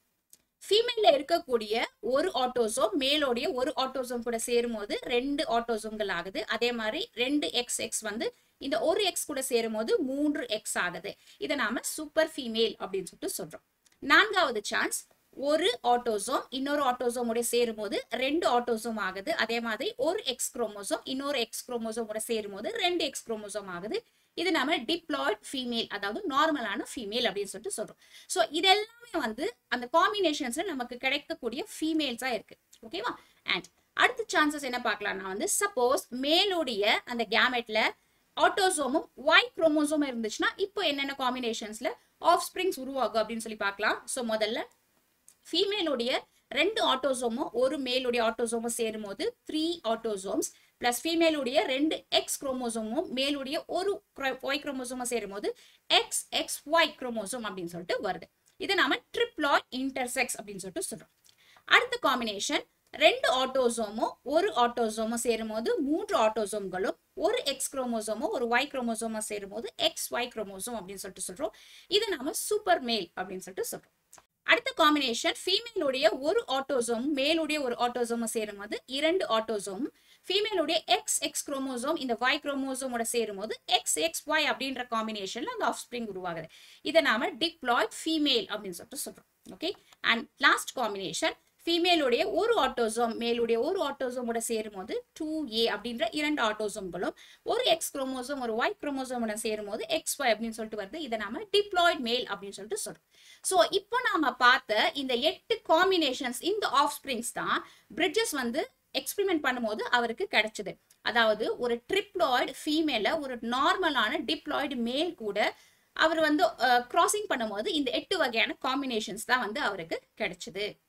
ஃபீமேல்ல இருக்கக்கூடிய ஒரு ஆட்டோசோம் மேலோடைய ஒரு ஆட்டோசோம் கூட சேரும் போது ரெண்டு ஆட்டோசோம்கள் ஆகுது அதே மாதிரி ரெண்டு எக்ஸ் எக்ஸ் வந்து இந்த ஒரு எக்ஸ் கூட சேரும் போது மூன்று எக்ஸ் ஆகுது இதை நாம சூப்பர் ஃபீமேல் அப்படின்னு சொல்லிட்டு சொல்றோம் நான்காவது சான்ஸ் ஒரு ஆட்டோசோம் இன்னொரு ஆட்டோசோமோட சேரும் போது ரெண்டு ஆட்டோசோம் ஆகுது அதே மாதிரி ஒரு எக்ஸ் குரோமோசோம் இன்னொரு எக்ஸ் குரோமோசோமோட சேரும் போது ரெண்டு எக்ஸ் குரோமோசோம் ஆகுது இது நம்ம டிப்ளாய்ட் ஃபீமேல் அதாவது நார்மலான ஃபீமேல் அப்படின்னு சொல்லிட்டு சொல்றோம் ஸோ இது எல்லாமே வந்து அந்த காம்பினேஷன்ஸ்ல நமக்கு கிடைக்கக்கூடிய ஃபீமேல்ஸா இருக்கு ஓகேவா அண்ட் அடுத்த சான்சஸ் என்ன பார்க்கலாம்னா வந்து சப்போஸ் மேலுடைய அந்த கேமெட்ல ஆட்டோசோமும் ஒய் குரோமோசோமும் இருந்துச்சுன்னா இப்போ என்னென்ன காம்பினேஷன்ஸ்ல ஆஃப் ஸ்பிரிங்ஸ் உருவாகும் அப்படின்னு சொல்லி பார்க்கலாம் ஸோ முதல்ல ஃபீமேலுடைய ரெண்டு ஆட்டோசோமும் ஒரு மேலுடைய ஆட்டோசோமும் சேரும் போது த்ரீ ஆட்டோசோம்ஸ் பிளஸ் ஃபீமேலுடைய ரெண்டு எக்ஸ் குரோமோசோமும் மேலுடைய ஒரு ஒய் குரோமோசோமும் சேரும் போது எக்ஸ் எக்ஸ் ஒய் குரோமோசோம் அப்படின்னு சொல்லிட்டு வருது இதை நாம ட்ரிப்ளாய்ட் இன்டர்செக்ஸ் அப்படின்னு சொல்லிட்டு சொல்றோம் அடுத்த காம்பினேஷன் ரெண்டு ஆட்டோசோமும் ஒரு ஆட்டோசோமும் சேரும் போது மூன்று ஆட்டோசோம்களும் ஒரு எக்ஸ் குரோமோசோமும் ஒரு ஒய் குரோமோசோமும் சேரும் போது எக்ஸ் ஒய் குரோமோசோம் அப்படின்னு சொல்லிட்டு சொல்றோம் இதை நாம சூப்பர் மேல் அப்படின்னு சொல்லிட்டு சொல்றோம் அடுத்த காம்பினேஷன் ஃபீமேலுடைய ஒரு ஆட்டோசோம் மேலுடைய ஒரு ஆட்டோசோமும் சேரும் போது இரண்டு ஆட்டோசோம் ஃபீமேலுடைய எக்ஸ் எக்ஸ் குரோமோசோம் இந்த ஒய் குரோமோசோமோட சேரும் போது எக்ஸ் எக்ஸ் ஒய் அப்படின்ற காம்பினேஷன்ல அந்த ஆஃப் ஸ்பிரிங் உருவாகுது இதை நாம டிப்ளாய்ட் ஃபீமேல் அப்படின்னு சொல்லிட்டு சொல்றோம் ஓகே அண்ட் லாஸ்ட் காம்பினேஷன் ஃபீமேலுடைய ஒரு ஆட்டோசோம் மேலுடைய ஒரு ஆட்டோசோமோட சேரும் போது டூ ஏ அப்படின்ற இரண்டு ஆட்டோசோம்களும் ஒரு எக்ஸ் குரோமோசோம் ஒரு ஒய் குரோமோசோமோட சேரும் போது எக்ஸ் ஒய் அப்படின்னு சொல்லிட்டு வருது இதை நாம டிப்ளாய்ட் மேல் அப்படின்னு சொல்லிட்டு சொல்றோம் ஸோ இப்போ நாம பார்த்த இந்த எட்டு காம்பினேஷன்ஸ் இந்த ஆஃப் ஸ்பிரிங்ஸ் தான் பிரிட்ஜஸ் வந்து எக்ஸ்பெரிமெண்ட் பண்ணும்போது அவருக்கு கிடைச்சது அதாவது ஒரு ட்ரிப்ளாய்டு ஃபீமேல ஒரு நார்மலான டிப்ளாய்டு மேல் கூட அவர் வந்து கிராசிங் பண்ணும்போது இந்த எட்டு வகையான காம்பினேஷன்ஸ் தான் வந்து அவருக்கு கிடைச்சது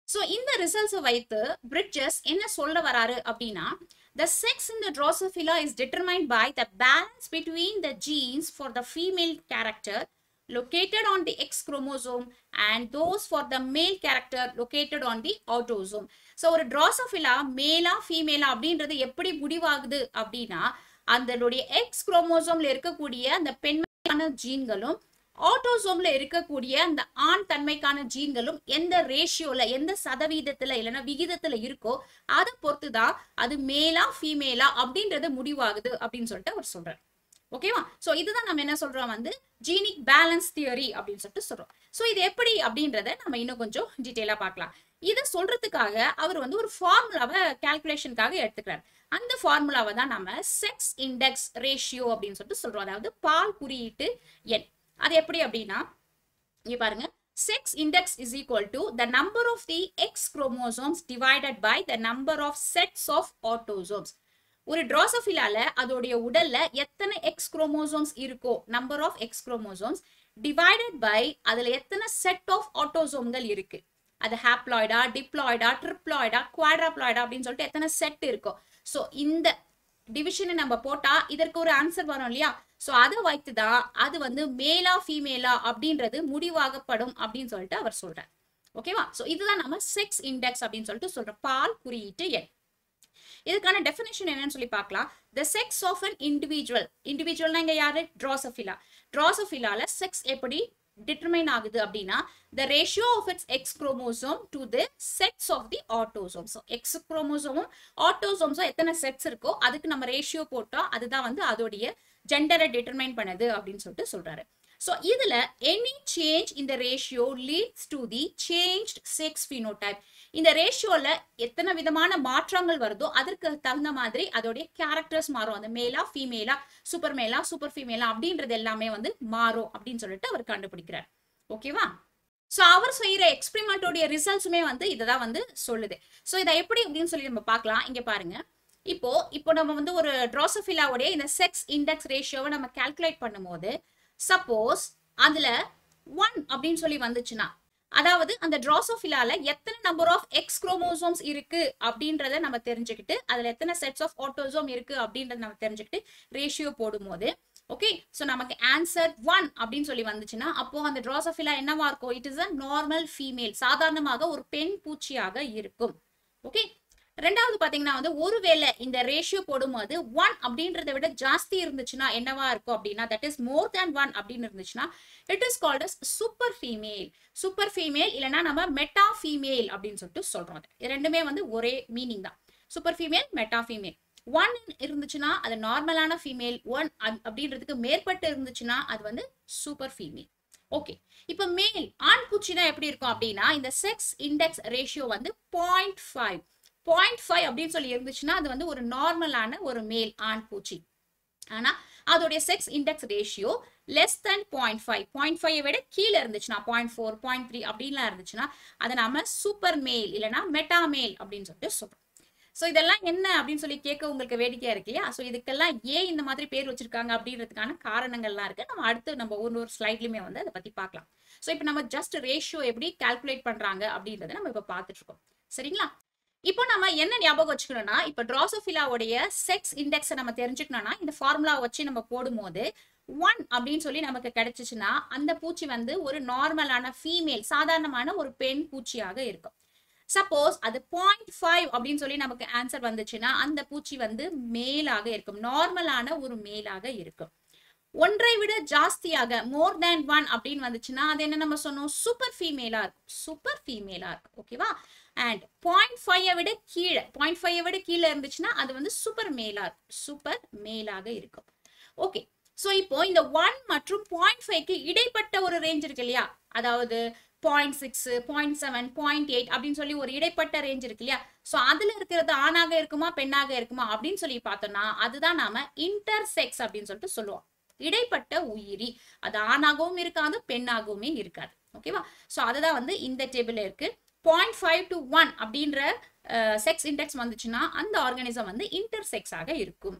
ஸோ இந்த ரிசல்ட்ஸை வைத்து பிரிட்ஜஸ் என்ன சொல்ல வராரு அப்படின்னா The sex in the Drosophila is determined by the balance between the genes for the female character located on the X chromosome and those for the male character located on the autosome. So ஒரு Drosophila மேலா ஃபீமேலா அப்படின்றது எப்படி முடிவாகுது அப்படின்னா அதனுடைய X குரோமோசோம்ல இருக்கக்கூடிய அந்த பெண்மைக்கான ஜீன்களும் ஆட்டோசோம்ல இருக்கக்கூடிய அந்த ஆண் தன்மைக்கான ஜீன்களும் எந்த ரேஷியோல எந்த சதவீதத்துல இல்லைன்னா விகிதத்துல இருக்கோ அதை பொறுத்து தான் அது மேலா ஃபீமேலா அப்படின்றது முடிவாகுது அப்படின்னு சொல்லிட்டு அவர் சொல்றாரு ஓகேவா சோ இதுதான் நம்ம என்ன சொல்றோம் வந்து ஜீனிக் பேலன்ஸ் தியரி அப்படின்னு சொல்லிட்டு சொல்றோம் சோ இது எப்படி அப்படின்றத நம்ம இன்னும் கொஞ்சம் டீட்டெயிலா பார்க்கலாம் இதை சொல்றதுக்காக அவர் வந்து ஒரு ஃபார்முலாவை கால்குலேஷனுக்காக எடுத்துக்கிறார் அந்த ஃபார்முலாவை தான் நம்ம செக்ஸ் இண்டெக்ஸ் ரேஷியோ அப்படின்னு சொல்லிட்டு சொல்றோம் அதாவது பால் குறியீட்டு எண் அது எப்படி அப்படின்னா இங்க பாருங்க sex index is equal to the number of the X chromosomes divided by the number of sets of autosomes ஒரு ட்ராசோஃபிலால அதோடைய உடல்ல எத்தனை எக்ஸ் குரோமோசோம்ஸ் இருக்கோ number of X chromosomes divided by அதுல எத்தனை செட் ஆஃப் ஆட்டோசோம்கள் இருக்கு அது ஹாப்ளாய்டா டிப்ளாய்டா ட்ரிப்ளாய்டா குவாட்ராப்ளாய்டா அப்படின்னு சொல்லிட்டு எத்தனை செட் இருக்கோ ஸோ இந்த டிவிஷனை நம்ம போட்டா இதற்கு ஒரு ஆன்சர் வரும் இல்லையா ஸோ அதை வைத்து தான் அது வந்து மேலா ஃபீமேலா அப்படின்றது முடிவாகப்படும் அப்படின்னு சொல்லிட்டு அவர் சொல்றார் ஓகேவா ஸோ இதுதான் நம்ம செக்ஸ் இண்டெக்ஸ் அப்படின்னு சொல்லிட்டு சொல்றோம் பால் குறியீட்டு எண் இதுக்கான டெஃபினேஷன் என்னன்னு சொல்லி பார்க்கலாம் the sex of an individual இண்டிவிஜுவல்னா இங்க யாரு ட்ராசோஃபிலா ட்ராசோஃபிலால செக்ஸ் எப்படி டிட்டர்மைன் ஆகுது அப்படின்னா the ratio of its X chromosome to the sets of the autosome so X குரோமோசோமும் ஆட்டோசோம்ஸும் எத்தனை செட்ஸ் இருக்கோ அதுக்கு நம்ம ரேஷியோ போட்டா அதுதான் வந்து அதோடைய ஜெண்டரை டிட்டர்மைன் பண்ணுது அப்படின்னு சொல்லிட்டு சொல்றாரு ஸோ இதுல எனி சேஞ்ச் இந்த ratio leads to the changed sex phenotype இந்த ரேஷியோல எத்தனை விதமான மாற்றங்கள் வருதோ அதற்கு தகுந்த மாதிரி அதோடைய கேரக்டர்ஸ் மாறும் அந்த மேலா ஃபீமேலா சூப்பர் மேலா சூப்பர் ஃபீமேலா அப்படின்றது எல்லாமே வந்து மாறும் அப்படின்னு சொல்லிட்டு அவர் கண்டுபிடிக்கிறார் ஓகேவா ஸோ அவர் செய்யற எக்ஸ்பெரிமெண்ட்டோடைய ரிசல்ட்ஸுமே வந்து இதை தான் வந்து சொல்லுது ஸோ இதை எப்படி அப்படின்னு சொல்லி நம்ம பார்க்கலாம் இங்க பாருங்க இப்போ இப்போ நம்ம வந்து ஒரு ட்ரோசோஃபிலாவுடைய இந்த செக்ஸ் இண்டெக்ஸ் ரேஷியோவை நம்ம கால்குலேட் பண்ணும்போது சப்போஸ் அதுல ஒன் அப்படின்னு சொல்லி வந்துச்சுன்னா அதாவது அந்த ட்ராசோஃபிலால எத்தனை நம்பர் ஆஃப் எக்ஸ் குரோமோசோம்ஸ் இருக்கு அப்படின்றத நம்ம தெரிஞ்சுக்கிட்டு அதுல எத்தனை செட்ஸ் ஆஃப் ஆட்டோசோம் இருக்கு அப்படின்றத நம்ம தெரிஞ்சுக்கிட்டு ரேஷியோ போடும்போது ஓகே ஸோ நமக்கு ஆன்சர் ஒன் அப்படின்னு சொல்லி வந்துச்சுன்னா அப்போ அந்த ட்ராசோஃபிலா என்னவா இருக்கும் it is a normal female சாதாரணமாக ஒரு பெண் பூச்சியாக இருக்கும் ஓகே ரெண்டாவது பாத்தீங்கன்னா வந்து ஒருவேளை இந்த ரேஷியோ போடும்போது ஒன் அப்படின்றத விட ஜாஸ்தி இருந்துச்சுன்னா என்னவா இருக்கும் அப்படின்னா that is more than one அப்படின்னு இருந்துச்சுன்னா it is called as super female super female இல்லைன்னா நம்ம மெட்டா ஃபீமேல் அப்படின்னு சொல்லிட்டு சொல்றோம் அது ரெண்டுமே வந்து ஒரே மீனிங் தான் super female meta female one இருந்துச்சுன்னா அது நார்மலான ஃபீமேல் ஒன் அப்படின்றதுக்கு மேற்பட்டு இருந்துச்சுன்னா அது வந்து சூப்பர் ஃபீமேல் ஓகே இப்போ மேல் ஆண் பூச்சினா எப்படி இருக்கும் அப்படின்னா இந்த செக்ஸ் இண்டெக்ஸ் ரேஷியோ வந்து பாயிண்ட் ஃபைவ் பாயிண்ட் ஃபைவ் அப்படின்னு சொல்லி இருந்துச்சுன்னா அது வந்து ஒரு நார்மலான ஒரு மேல் ஆண் பூச்சி ஆனா அதோடைய sex index ratio less than point five point five விட கீழே இருந்துச்சுன்னா பாயிண்ட் ஃபோர் பாயிண்ட் த்ரீ அப்படின்லாம் இருந்துச்சுன்னா அதை நாம சூப்பர் மேல் இல்லைன்னா மெட்டா மேல் அப்படின்னு சொல்லிட்டு சொல்றோம் ஸோ இதெல்லாம் என்ன அப்படின்னு சொல்லி கேட்க உங்களுக்கு வேடிக்கையா இருக்கு இல்லையா ஸோ இதுக்கெல்லாம் ஏன் இந்த மாதிரி பேர் வச்சிருக்காங்க அப்படின்றதுக்கான காரணங்கள்லாம் இருக்கு நம்ம அடுத்து நம்ம ஒரு ஒரு ஸ்லைட்லயுமே வந்து அதை பத்தி பார்க்கலாம் ஸோ இப்போ நம்ம ஜஸ்ட் ரேஷியோ எப்படி கால்குலேட் பண்றாங்க அப்படின்றத நம்ம இப்போ பார்த்துட்டு இருக்கோம் சரிங்களா இப்போ நம்ம என்ன ஞாபகம் வச்சுக்கணும்னா இப்போ ட்ராசோஃபிலாவுடைய செக்ஸ் இண்டெக்ஸை நம்ம தெரிஞ்சுக்கணும்னா இந்த ஃபார்முலா வச்சு நம்ம போடும்போது ஒன் அப்படின்னு சொல்லி நமக்கு கிடைச்சிச்சுன்னா அந்த பூச்சி வந்து ஒரு நார்மலான ஃபீமேல் சாதாரணமான ஒரு பெண் பூச்சியாக இருக்கும் சப்போஸ் அது பாயிண்ட் ஃபைவ் அப்படின்னு சொல்லி நமக்கு ஆன்சர் வந்துச்சுன்னா அந்த பூச்சி வந்து மேலாக இருக்கும் நார்மலான ஒரு மேலாக இருக்கும் ஒன்றை விட ஜாஸ்தியாக மோர் தேன் ஒன் அப்படின்னு வந்துச்சுன்னா அது என்ன நம்ம சொன்னோம் சூப்பர் ஃபீமேலா இருக்கும் சூப்பர் ஃபீமேலா இருக்கும் ஓகேவா அண்ட் பாயிண்ட் ஃபைவ் விட கீழே பாயிண்ட் ஃபைவ் விட கீழே இருந்துச்சுன்னா அது வந்து சூப்பர் மேலா இருக்கும் சூப்பர் மேலாக இருக்கும் ஓகே ஸோ இப்போ இந்த ஒன் மற்றும் பாயிண்ட் ஃபைவ்க்கு இடைப்பட்ட ஒரு ரேஞ்ச் இருக்கு இல்லையா அதாவது point six point seven point eight அப்படின்னு சொல்லி ஒரு இடைப்பட்ட ரேஞ்ச் இருக்கு இல்லையா ஸோ அதுல இருக்கிறது ஆணாக இருக்குமா பெண்ணாக இருக்குமா அப்படின்னு சொல்லி பார்த்தோம்னா அதுதான் நாம இன்டர்செக்ஸ் அப்படின்னு சொல்லிட்டு சொல்லுவோம் இடைப்பட்ட உயிரி அது ஆணாகவும் இருக்காது பெண்ணாகவுமே இருக்காது ஓகேவா ஸோ அதுதான் வந்து இந்த டேபிள் இருக்கு பாயிண்ட் ஃபைவ் டு ஒன் அப்படின்ற செக்ஸ் இண்டெக்ஸ் வந்துச்சுன்னா அந்த ஆர்கானிசம் வந்து இன்டர்செக்ஸாக இருக்கும்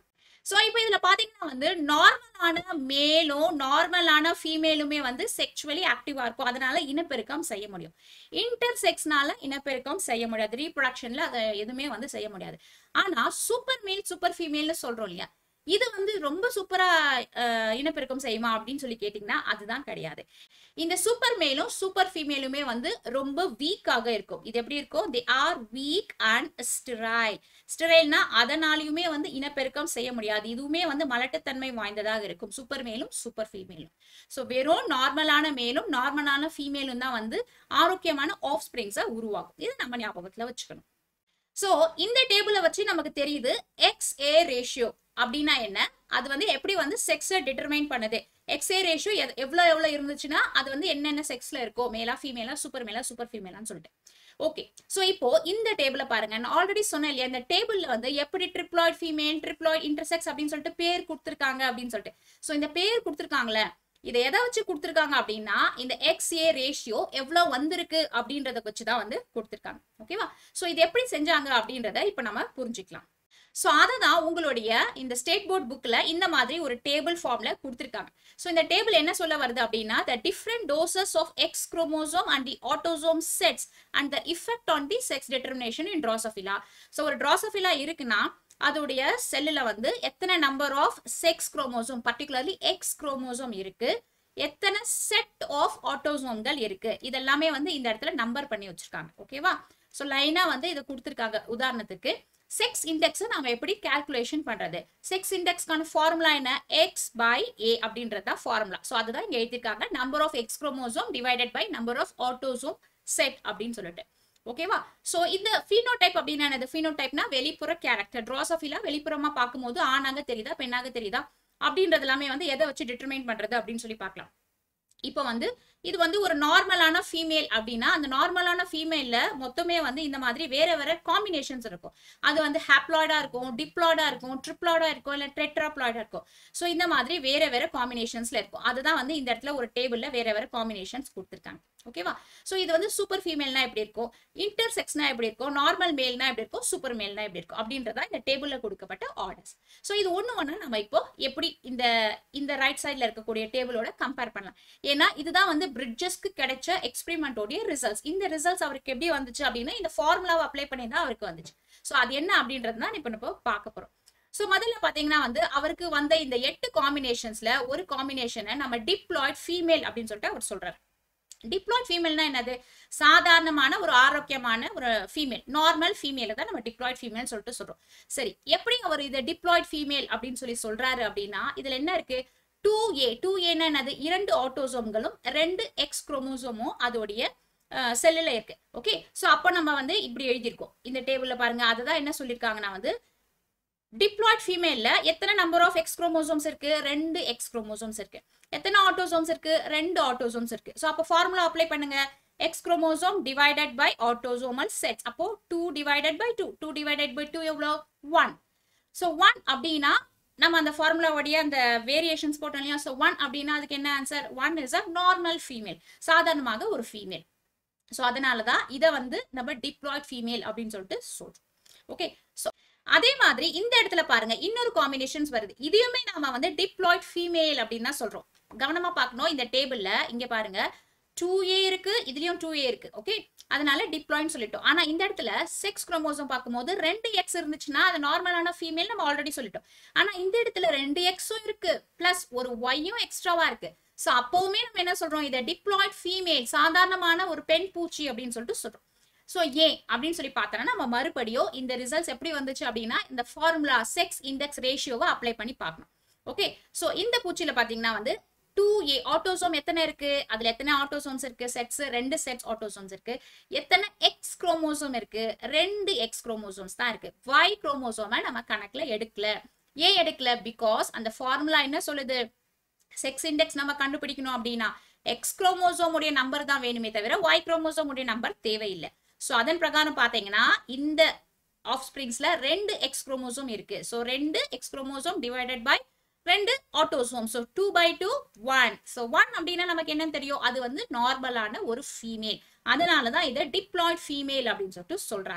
ஸோ இப்போ இதுல பாத்தீங்கன்னா வந்து நார்மலான மேலும் நார்மலான ஃபீமேலுமே வந்து செக்ஷுவலி ஆக்டிவா இருக்கும் அதனால இனப்பெருக்கம் செய்ய முடியும் இன்டர் செக்ஸ்னால இனப்பெருக்கம் செய்ய முடியாது ரீப்ரொடக்ஷன்ல அதை எதுவுமே வந்து செய்ய முடியாது ஆனா சூப்பர் மேல் சூப்பர் ஃபீமேல்னு சொல்றோம் இல்லையா இது வந்து ரொம்ப சூப்பரா அஹ், இனப்பெருக்கம் செய்யுமா அப்படின்னு சொல்லி கேட்டீங்கன்னா அதுதான் கிடையாது இந்த சூப்பர் மேலும் சூப்பர் ஃபீமேலுமே வந்து ரொம்ப வீக்காக இருக்கும் இது எப்படி இருக்கும் they are weak and sterile ஸ்டிரைல்னா அதனாலயுமே வந்து இனப்பெருக்கம் செய்ய முடியாது இதுவுமே வந்து மலட்டுத்தன்மை வாய்ந்ததாக இருக்கும் சூப்பர் மேலும் சூப்பர் ஃபீமேலும் ஸோ வெறும் நார்மலான மேலும் நார்மலான ஃபீமேலும் தான் வந்து ஆரோக்கியமான ஆஃப் ஸ்பிரிங்ஸை உருவாக்கும் இது நம்ம ஞாபகத்துல வச்சுக்கணும் ஸோ இந்த டேபிளை வச்சு நமக்கு தெரியுது எக்ஸ் ஏ ரேஷியோ அப்படின்னா என்ன அது வந்து எப்படி வந்து செக்ஸை டிட்டர்மைன் பண்ணுது எக்ஸ் ஏ ரேஷியோ எவ்வளோ எவ்வளோ இருந்துச்சுன்னா அது வந்து என்னென்ன செக்ஸ்ல இருக்கோ மேலா ஃபீமேலா சூப்பர் மேலா சூப்பர் ஃபீமேலான்னு சொல்லிட்டு ஓகே ஸோ இப்போ இந்த டேபிளை பாருங்க நான் ஆல்ரெடி சொன்னேன் இல்லையா இந்த டேபிள்ல வந்து எப்படி ட்ரிப்ளாய்ட் ஃபீமேல் ட்ரிப்ளாய்ட் இன்டர்செக்ஸ் அப்படின்னு சொல்லிட்டு பேர் கொடுத்துருக்காங்க அப்படின்னு சொல்லிட்டு ஸோ இந்த பேர் கொடுத்துருக்காங்களே இதை எதை வச்சு கொடுத்துருக்காங்க அப்படின்னா இந்த எக்ஸ் ஏ ரேஷியோ எவ்வளோ வந்திருக்கு அப்படின்றத வச்சு தான் வந்து கொடுத்துருக்காங்க ஓகேவா ஸோ இது எப்படி செஞ்சாங்க அப்படின்றத இப்போ நம்ம புரிஞ்சுக்கலாம் ஸோ அதை தான் உங்களுடைய இந்த ஸ்டேட் போர்ட் புக்கில் இந்த மாதிரி ஒரு டேபிள் ஃபார்ம்ல கொடுத்துருக்காங்க ஸோ இந்த டேபிள் என்ன சொல்ல வருது அப்படின்னா the different doses of X chromosome and the autosome sets and the effect on the sex determination in Drosophila so ஒரு ட்ராசோஃபிலா இருக்குன்னா அதோடைய செல்லில் வந்து எத்தனை number of sex chromosome particularly X chromosome இருக்கு எத்தனை செட் ஆஃப் ஆட்டோசோம்கள் இருக்கு இதெல்லாமே வந்து இந்த இடத்துல நம்பர் பண்ணி வச்சிருக்காங்க ஓகேவா ஸோ லைனா வந்து இதை கொடுத்துருக்காங்க உதாரணத்துக்கு செக்ஸ் இண்டெக்ஸை நம்ம எப்படி கால்குலேஷன் பண்றது செக்ஸ் இண்டெக்ஸ்க்கான ஃபார்முலா என்ன எக்ஸ் பை ஏ அப்படின்றது தான் ஃபார்முலா ஸோ அதுதான் இங்க எழுதிருக்காங்க number of X chromosome divided by number of autosome set அப்படின்னு சொல்லிட்டு ஓகேவா சோ இந்த ஃபீனோடைப் அப்படின்னா என்னது ஃபீனோடைப்னா வெளிப்புற கேரக்டர் ட்ராசோஃபிலா வெளிப்புறமா பார்க்கும்போது ஆணாக தெரியுதா பெண்ணாக தெரியுதா அப்படின்றது எல்லாமே வந்து எதை வச்சு டிட்டர்மைன் பண்றது அப்படின்னு சொல்லி பார்க்கலாம் இப்போ வந்து இது வந்து ஒரு நார்மலான ஃபீமேல் அப்படின்னா அந்த நார்மலான ஃபீமேல்ல மொத்தமே வந்து இந்த மாதிரி வேற வேற காம்பினேஷன்ஸ் இருக்கும் அது வந்து ஹாப்ளாய்டா இருக்கும் டிப்ளாய்டா இருக்கும் ட்ரிப்ளாய்டா இருக்கும் இல்ல ட்ரெட்ராப்ளாய்டா இருக்கும் ஸோ இந்த மாதிரி வேற வேற காம்பினேஷன்ஸ்ல இருக்கும் அதுதான் வந்து இந்த இடத்துல ஒரு டேபிள்ல வேற வேற காம்பினேஷன்ஸ் கொடுத்துருக்காங்க ஓகேவா ஸோ இது வந்து சூப்பர் ஃபீமேல்னா எப்படி இருக்கும் இன்டர் செக்ஸ்னா எப்படி இருக்கும் நார்மல் மேல்னா எப்படி இருக்கும் சூப்பர் மேல்னா எப்படி இருக்கும் அப்படின்றதா இந்த டேபிள்ல கொடுக்கப்பட்ட ஆர்டர்ஸ் ஸோ இது ஒன்று ஒன்று நம்ம இப்போ எப்படி இந்த இந்த ரைட் சைட்ல இருக்கக்கூடிய டேபிளோட கம்பேர் பண்ணலாம் ஏன்னா இதுதான் வந்து பிரிட்ஜஸ்க்கு கிடைச்ச எக்ஸ்பெரிமெண்டோடைய ரிசல்ட்ஸ் இந்த ரிசல்ட்ஸ் அவருக்கு எப்படி வந்துச்சு அப்படின்னா இந்த ஃபார்முலாவை அப்ளை பண்ணி தான் அவருக்கு வந்துச்சு ஸோ அது என்ன அப்படின்றது தான் இப்போ நம்ம பார்க்க போறோம் ஸோ முதல்ல பார்த்தீங்கன்னா வந்து அவருக்கு வந்த இந்த எட்டு காம்பினேஷன்ஸ்ல ஒரு காம்பினேஷனை நம்ம டிப்ளாய்ட் ஃபீமேல் அப்படின்னு சொல்லிட்டு அவர் சொல்றாரு டிப்ளாய்ட் ஃபீமேல்னா என்னது சாதாரணமான ஒரு ஆரோக்கியமான ஒரு ஃபீமேல் நார்மல் ஃபீமேல தான் நம்ம டிப்ளாய்ட் ஃபீமேல் சொல்லிட்டு சொல்றோம் சரி எப்படி அவர் இதை டிப்ளாய்ட் ஃபீமேல் அப்படின்னு சொல்லி சொல்றாரு அப்படின்னா இதுல என்ன இருக்கு டூ ஏ டூ ஏன்னா என்னது இரண்டு ஆட்டோசோம்களும் ரெண்டு எக்ஸ் குரோமோசோமும் அதோடைய செல்லுல இருக்கு ஓகே ஸோ அப்போ நம்ம வந்து இப்படி எழுதியிருக்கோம் இந்த டேபிள்ல பாருங்க அதுதான் என்ன சொல்லியிருக்காங்கன்னா வந்து டிப்ளாய்ட் ஃபீமேல்ல எத்தனை நம்பர் ஆஃப் எக்ஸ் குரோமோசோம்ஸ் இருக்கு ரெண்டு எக்ஸ் குரோமோசோம்ஸ் இருக்கு எத்தனை ஆட்டோசோம்ஸ் இருக்கு ரெண்டு ஆட்டோசோம்ஸ் இருக்கு ஸோ அப்போ ஃபார்முலா அப்ளை பண்ணுங்க X chromosome divided by autosomal sets அப்போ two divided by two two divided by two எவ்வளோ ஒன் ஸோ ஒன் அப்படின்னா நம்ம அந்த ஃபார்முலாவுடைய அந்த வேரியேஷன்ஸ் போட்டோம் இல்லையா ஸோ ஒன் அப்படின்னா அதுக்கு என்ன answer one is a normal female சாதாரணமாக ஒரு ஃபீமேல் ஸோ அதனால தான் இதை வந்து நம்ம டிப்ளாய்ட் ஃபீமேல் அப்படின்னு சொல்லிட்டு சொல்றோம் ஓகே ஸோ அதே மாதிரி இந்த இடத்துல பாருங்க இன்னொரு காம்பினேஷன்ஸ் வருது இதையுமே நாம வந்து டிப்ளாய்ட் ஃபீமேல் அப்படின்னு தான் சொல்றோம் கவனமா பார்க்கணும் இந்த டேபிள்ல இங்க பாருங்க டூ ஏ இருக்கு இதுலயும் டூ ஏ இருக்கு ஓகே அதனால டிப்ளாய்னு சொல்லிட்டோம் ஆனா இந்த இடத்துல செக்ஸ் குரோமோசோம் பார்க்கும்போது ரெண்டு எக்ஸ் இருந்துச்சுன்னா அது நார்மலான ஃபீமேல் நம்ம ஆல்ரெடி சொல்லிட்டோம் ஆனா இந்த இடத்துல ரெண்டு எக்ஸும் இருக்கு பிளஸ் ஒரு ஒய்யும் எக்ஸ்ட்ராவா இருக்கு ஸோ அப்பவுமே நம்ம என்ன சொல்றோம் இதை டிப்ளாய்ட் ஃபீமேல் சாதாரணமான ஒரு பெண் பூச்சி அப்படின்னு சொல்லிட்டு சொல்றோம் ஸோ ஏன் அப்படின்னு சொல்லி பார்த்தோம்னா நம்ம மறுபடியும் இந்த ரிசல்ட்ஸ் எப்படி வந்துச்சு அப்படின்னா இந்த ஃபார்முலா செக்ஸ் இண்டெக்ஸ் ரேஷியோவை அப்ளை பண்ணி பார்க்கணும் ஓகே ஸோ இந்த பூச்சியில பார்த்தீங்கன்னா வந்து டூ ஏ ஆட்டோசோம் எத்தனை இருக்கு அதுல எத்தனை ஆட்டோசோம்ஸ் இருக்கு செட்ஸ் ரெண்டு செட்ஸ் ஆட்டோசோம்ஸ் இருக்கு எத்தனை எக்ஸ் குரோமோசோம் இருக்கு ரெண்டு எக்ஸ் குரோமோசோம்ஸ் தான் இருக்கு ஒய் குரோமோசோமை நம்ம கணக்குல எடுக்கல ஏன் எடுக்கல பிகாஸ் அந்த ஃபார்முலா என்ன சொல்லுது செக்ஸ் இண்டெக்ஸ் நம்ம கண்டுபிடிக்கணும் அப்படின்னா எக்ஸ் குரோமோசோம் உடைய நம்பர் தான் வேணுமே தவிர ஒய் குரோமோசோம் உடைய நம்பர் தேவையில்லை ஸோ அதன் பிரகாரம் பார்த்தீங்கன்னா இந்த ஆஃப் ஸ்பிரிங்ஸ்ல ரெண்டு எக்ஸ் குரோமோசோம் இருக்கு ஸோ ரெண்டு எக்ஸ் குரோமோசோம் டிவைடட் பை ரெண்டு autosome so two by two one so one அப்படின்னா நமக்கு என்னன்னு தெரியும் அது வந்து நார்மலான ஒரு ஃபீமேல் அதனால தான் இதை டிப்ளாய்ட் ஃபீமேல் அப்படின்னு சொல்லிட்டு சொல்றாங்க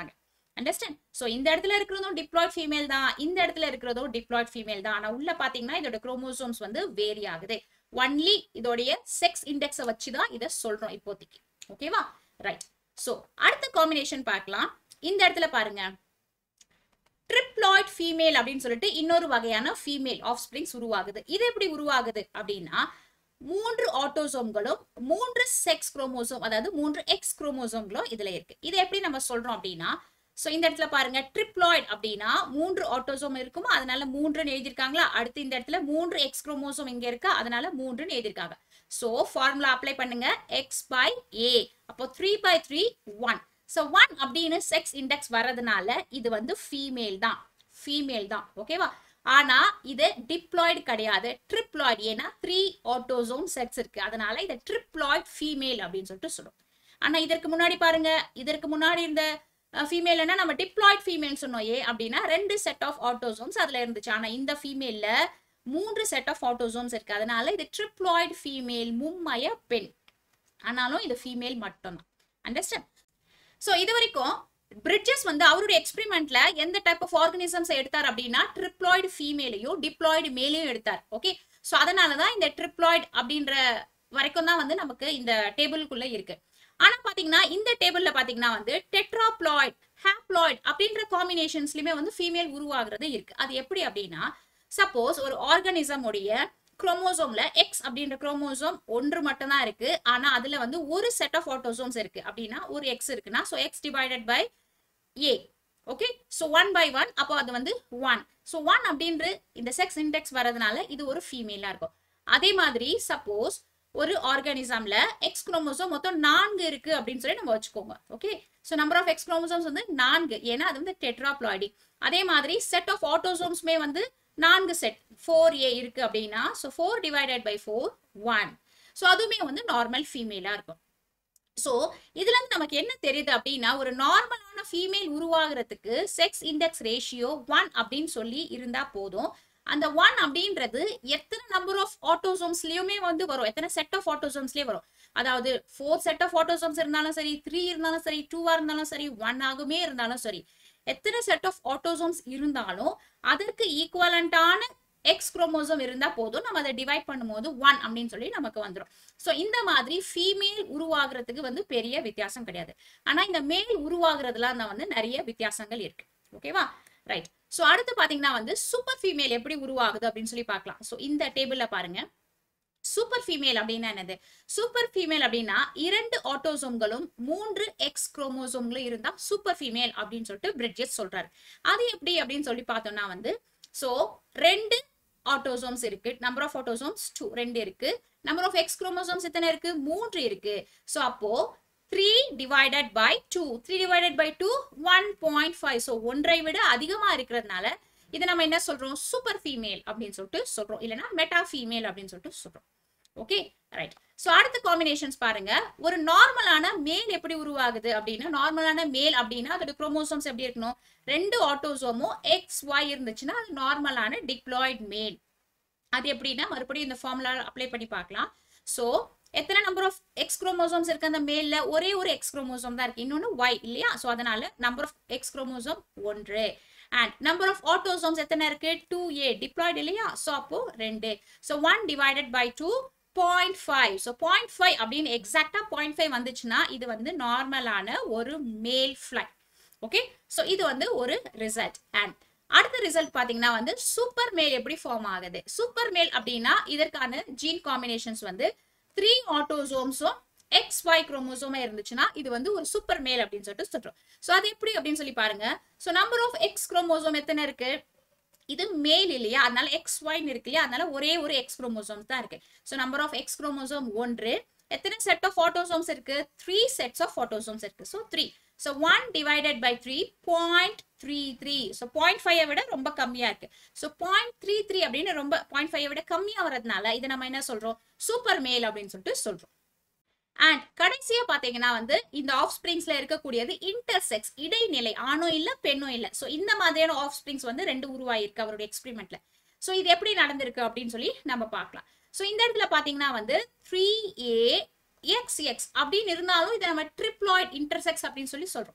அண்டர்ஸ்டாண்ட் ஸோ இந்த இடத்துல இருக்கிறதும் டிப்ளாய்ட் ஃபீமேல் தான் இந்த இடத்துல இருக்கிறதும் டிப்ளாய்ட் ஃபீமேல் தான் ஆனா உள்ள பாத்தீங்கன்னா இதோட குரோமோசோம்ஸ் வந்து வேரி ஆகுது ஒன்லி இதோடைய செக்ஸ் இண்டெக்ஸை வச்சு தான் இதை சொல்றோம் இப்போதைக்கு ஓகேவா ரைட் ஸோ அடுத்த காம்பினேஷன் பார்க்கலாம் இந்த இடத்துல பாருங்க ட்ரிப்ளாய்ட் ஃபீமேல் அப்படின்னு சொல்லிட்டு இன்னொரு வகையான ஃபீமேல் ஆஃப் ஸ்பிரிங்ஸ் உருவாகுது இது எப்படி உருவாகுது அப்படின்னா மூன்று ஆட்டோசோம்களும் மூன்று செக்ஸ் குரோமோசோம் அதாவது மூன்று எக்ஸ் குரோமோசோம்களும் இதுல இருக்கு இது எப்படி நம்ம சொல்றோம் அப்படின்னா சோ இந்த இடத்துல பாருங்க ட்ரிப்ளாய்ட் அப்படின்னா மூன்று ஆட்டோசோம் இருக்குமா அதனால மூன்றுன்னு எழுதியிருக்காங்களா அடுத்து இந்த இடத்துல மூன்று எக்ஸ் குரோமோசோம் இங்க இருக்கு அதனால மூன்றுன்னு எழுதியிருக்காங்க சோ ஃபார்முலா அப்ளை பண்ணுங்க எக்ஸ் பை ஏ அப்போ three by three one so one அப்படின்னு செக்ஸ் இண்டெக்ஸ் வர்றதுனால இது வந்து ஃபீமேல் தான் ஃபீமேல் தான் ஓகேவா ஆனா இது டிப்ளாய்டு கிடையாது ட்ரிப்ளாய்டு ஏன்னா த்ரீ ஆட்டோசோம் செட்ஸ் இருக்கு அதனால இதை ட்ரிப்ளாய்ட் ஃபீமேல் அப்படின்னு சொல்லிட்டு சொல்லும் ஆனா இதற்கு முன்னாடி பாருங்க இதற்கு முன்னாடி இருந்த ஃபீமேல்னா நம்ம டிப்ளாய்ட் ஃபீமேல் சொன்னோம் ஏ அப்படின்னா ரெண்டு செட் ஆஃப் ஆட்டோசோம்ஸ் அதுல இருந்துச்சு ஆனா இந்த ஃபீமேல்ல மூன்று செட் ஆஃப் ஆட்டோசோம்ஸ் இருக்கு அதனால இது ட்ரிப்ளாய்ட் ஃபீமேல் மும்மய பெண் ஆனாலும் இது ஃபீமேல் மட்டும்தான் அண்டர்ஸ்டாண்ட் ஸோ இது வரைக்கும் பிரிட்ஜஸ் வந்து அவருடைய எக்ஸ்பெரிமெண்ட்ல எந்த டைப் ஆஃப் ஆர்கனிசம்ஸ் எடுத்தார் அப்படின்னா ட்ரிப்ளாய்டு ஃபீமேலையும் டிப்ளாய்டு மேலையும் எடுத்தார் ஓகே ஸோ அதனால தான் இந்த ட்ரிப்ளாய்டு அப்படின்ற வரைக்கும் தான் வந்து நமக்கு இந்த டேபிளுக்குள்ள இருக்கு ஆனா பாத்தீங்கன்னா இந்த டேபிள்ல பாத்தீங்கன்னா வந்து டெட்ராப்ளாய்ட் ஹாப்ளாய்ட் அப்படின்ற காம்பினேஷன்ஸ்லயுமே வந்து ஃபீமேல் உருவாகிறது இருக்கு அது எப்படி அப்படின்னா சப்போஸ் ஒரு ஆர்கனிசம் உடைய குரோமோசோம்ல எக்ஸ் அப்படின்ற குரோமோசோம் ஒன்று மட்டும் தான் இருக்கு ஆனா அதுல வந்து ஒரு செட் ஆஃப் ஆட்டோசோம்ஸ் இருக்கு அப்படின்னா ஒரு எக்ஸ் இருக்குன்னா so X divided by A okay so one by one அப்போ அது வந்து ஒன் ஸோ ஒன் அப்படின்ற இந்த செக்ஸ் இண்டெக்ஸ் வரதுனால இது ஒரு ஃபீமேலா இருக்கும் அதே மாதிரி சப்போஸ் ஒரு ஆர்கானிசம்ல எக்ஸ் குரோமோசோம் மொத்தம் நான்கு இருக்கு அப்படின்னு சொல்லி நம்ம வச்சுக்கோங்க okay so number of X chromosomes வந்து நான்கு ஏன்னா அது வந்து டெட்ராப்ளாய்டி அதே மாதிரி செட் ஆஃப் ஆட்டோசோம்ஸ்மே வந்து நான்கு செட் ஃபோர் ஏ இருக்கு அப்படின்னா so four divided by four one so அதுவுமே வந்து நார்மல் ஃபீமேலா இருக்கும் ஸோ இதுல இருந்து நமக்கு என்ன தெரியுது அப்படின்னா ஒரு நார்மலான ஃபீமேல் உருவாகிறதுக்கு செக்ஸ் இண்டெக்ஸ் ரேஷியோ ஒன் அப்படின்னு சொல்லி இருந்தா போதும் அந்த ஒன் அப்படின்றது எத்தனை நம்பர் ஆஃப் ஆட்டோசோம்ஸ்லயுமே வந்து வரும் எத்தனை செட் ஆஃப் ஆட்டோசோம்ஸ்லயே வரும் அதாவது ஃபோர் செட் ஆஃப் ஆட்டோசோம்ஸ் இருந்தாலும் சரி த்ரீ இருந்தாலும் சரி டூவா இருந்தாலும் சரி ஒன் ஆகுமே இருந்தாலும் சரி எத்தனை செட் ஆஃப் ஆட்டோசோம்ஸ் இருந்தாலும் அதற்கு ஈக்குவலண்டான எக்ஸ் குரோமோசோம் இருந்தா போதும் நம்ம அதை டிவைட் பண்ணும்போது ஒன் அப்படின்னு சொல்லி நமக்கு வந்துடும் ஸோ இந்த மாதிரி ஃபீமேல் உருவாகிறதுக்கு வந்து பெரிய வித்தியாசம் கிடையாது ஆனா இந்த மேல் உருவாகிறதுலாம் தான் வந்து நிறைய வித்தியாசங்கள் இருக்கு ஓகேவா ரைட் ஸோ அடுத்து பாத்தீங்கன்னா வந்து சூப்பர் ஃபீமேல் எப்படி உருவாகுது அப்படின்னு சொல்லி பார்க்கலாம் ஸோ இந்த டேபிள்ல பாருங்க சூப்பர் ஃபீமேல் அப்படின்னா என்னது சூப்பர் ஃபீமேல் அப்படின்னா இரண்டு ஆட்டோசோம்களும் மூன்று எக்ஸ் குரோமோசோம்களும் இருந்தா சூப்பர் ஃபீமேல் அப்படின்னு சொல்லிட்டு பிரிட்ஜஸ் சொல்றாரு அது எப்படி அப்படின்னு சொல்லி பார்த்தோம்னா வந்து ஸோ ரெண்டு ஆட்டோசோம்ஸ் இருக்கு நம்பர் ஆஃப் ஆட்டோசோம்ஸ் டூ ரெண்டு இருக்கு நம்பர் ஆஃப் எக்ஸ் குரோமோசோம்ஸ் எத்தனை இருக்கு மூன்று இருக்கு ஸோ அப்போ three divided by two three divided by two one point five so ஒன்றை விட அதிகமா இருக்கிறதுனால இதை நம்ம என்ன சொல்றோம் சூப்பர் ஃபீமேல் அப்படின்னு சொல்லிட்டு சொல்றோம் இல்லைன்னா மெட்டா ஃபீமேல் அப்படின்னு சொல்லிட்டு சொல்றோம் ஓகே ரைட் ஸோ அடுத்த காம்பினேஷன்ஸ் பாருங்க ஒரு நார்மலான மேல் எப்படி உருவாகுது அப்படின்னா நார்மலான மேல் அப்படின்னா அதோட குரோமோசோம்ஸ் எப்படி இருக்கணும் ரெண்டு ஆட்டோசோமும் எக்ஸ் ஒய் இருந்துச்சுன்னா அது நார்மலான டிப்ளாய்ட் மேல் அது எப்படின்னா மறுபடியும் இந்த ஃபார்முலா அப்ளை பண்ணி பார்க்கலாம் ஸோ எத்தனை நம்பர் ஆஃப் எக்ஸ் குரோமோசோம்ஸ் இருக்கு அந்த மேல்ல ஒரே ஒரு எக்ஸ் குரோமோசோம் தான் இருக்கு இன்னொன்னு ஒய் இல்லையா ஸோ அதனால நம்பர் ஆஃப் எக்ஸ் குரோமோசோம் ஒன்று அண்ட் நம்பர் ஆஃப் ஆட்டோசோம்ஸ் எத்தனை இருக்கு டூ ஏ டிப்ளாய்டு இல்லையா ஸோ அப்போ ரெண்டு so one divided by two point five so point five அப்படின்னு எக்ஸாக்டா பாயிண்ட் ஃபைவ் வந்துச்சுன்னா இது வந்து நார்மலான ஒரு மேல் ஃபிளை ஓகே ஸோ இது வந்து ஒரு ரிசல்ட் அண்ட் அடுத்த ரிசல்ட் பாத்தீங்கன்னா வந்து சூப்பர் மேல் எப்படி ஃபார்ம் ஆகுது சூப்பர் மேல் அப்படின்னா இதற்கான ஜீன் காம்பினேஷன்ஸ் வந்து த்ரீ ஆட்டோசோம்ஸும் எக்ஸ் ஒய் குரோமோசோமா இருந்துச்சுன்னா இது வந்து ஒரு சூப்பர் மேல் அப்படின்னு சொல்லிட்டு சொல்றோம் ஸோ அது எப்படி அப்படின்னு சொல்லி பாருங்க so number of X chromosome எத்தனை இருக்கு இது மேல் இல்லையா அதனால எக்ஸ் ஒய்னு இருக்கு இல்லையா அதனால ஒரே ஒரு எக்ஸ் குரோமோசோம் தான் இருக்கு so number of X chromosome ஒன்று எத்தனை செட் ஆஃப் ஆட்டோசோம்ஸ் இருக்கு த்ரீ செட்ஸ் ஆஃப் ஆட்டோசோம்ஸ் இருக்கு so three so one divided by three point three three so point five விட ரொம்ப கம்மியா இருக்கு ஸோ பாயிண்ட் த்ரீ த்ரீ அப்படின்னு ரொம்ப பாயிண்ட் ஃபைவ் விட கம்மியா வரதுனால இதை நம்ம என்ன சொல்றோம் சூப்பர் மேல் அப்படின்னு சொல்லிட்டு சொல்றோம் அண்ட் கடைசியா பாத்தீங்கன்னா வந்து இந்த ஆஃப் ஸ்பிரிங்ஸ்ல இருக்கக்கூடியது இன்டர்செக்ஸ் இடைநிலை ஆணும் இல்ல பெண்ணும் இல்ல சோ இந்த மாதிரியான ஆஃப் ஸ்பிரிங்ஸ் வந்து ரெண்டு உருவாயிருக்கு அவருடைய எக்ஸ்பெரிமெண்ட்ல சோ இது எப்படி நடந்திருக்கு அப்படின்னு சொல்லி நம்ம பார்க்கலாம் சோ இந்த இடத்துல பாத்தீங்கன்னா வந்து த்ரீ ஏ எக்ஸ் எக்ஸ் அப்படின்னு இருந்தாலும் இதை நம்ம ட்ரிப்ளாய்ட் இன்டர்செக்ஸ் அப்படின்னு சொல்லி சொல்றோம்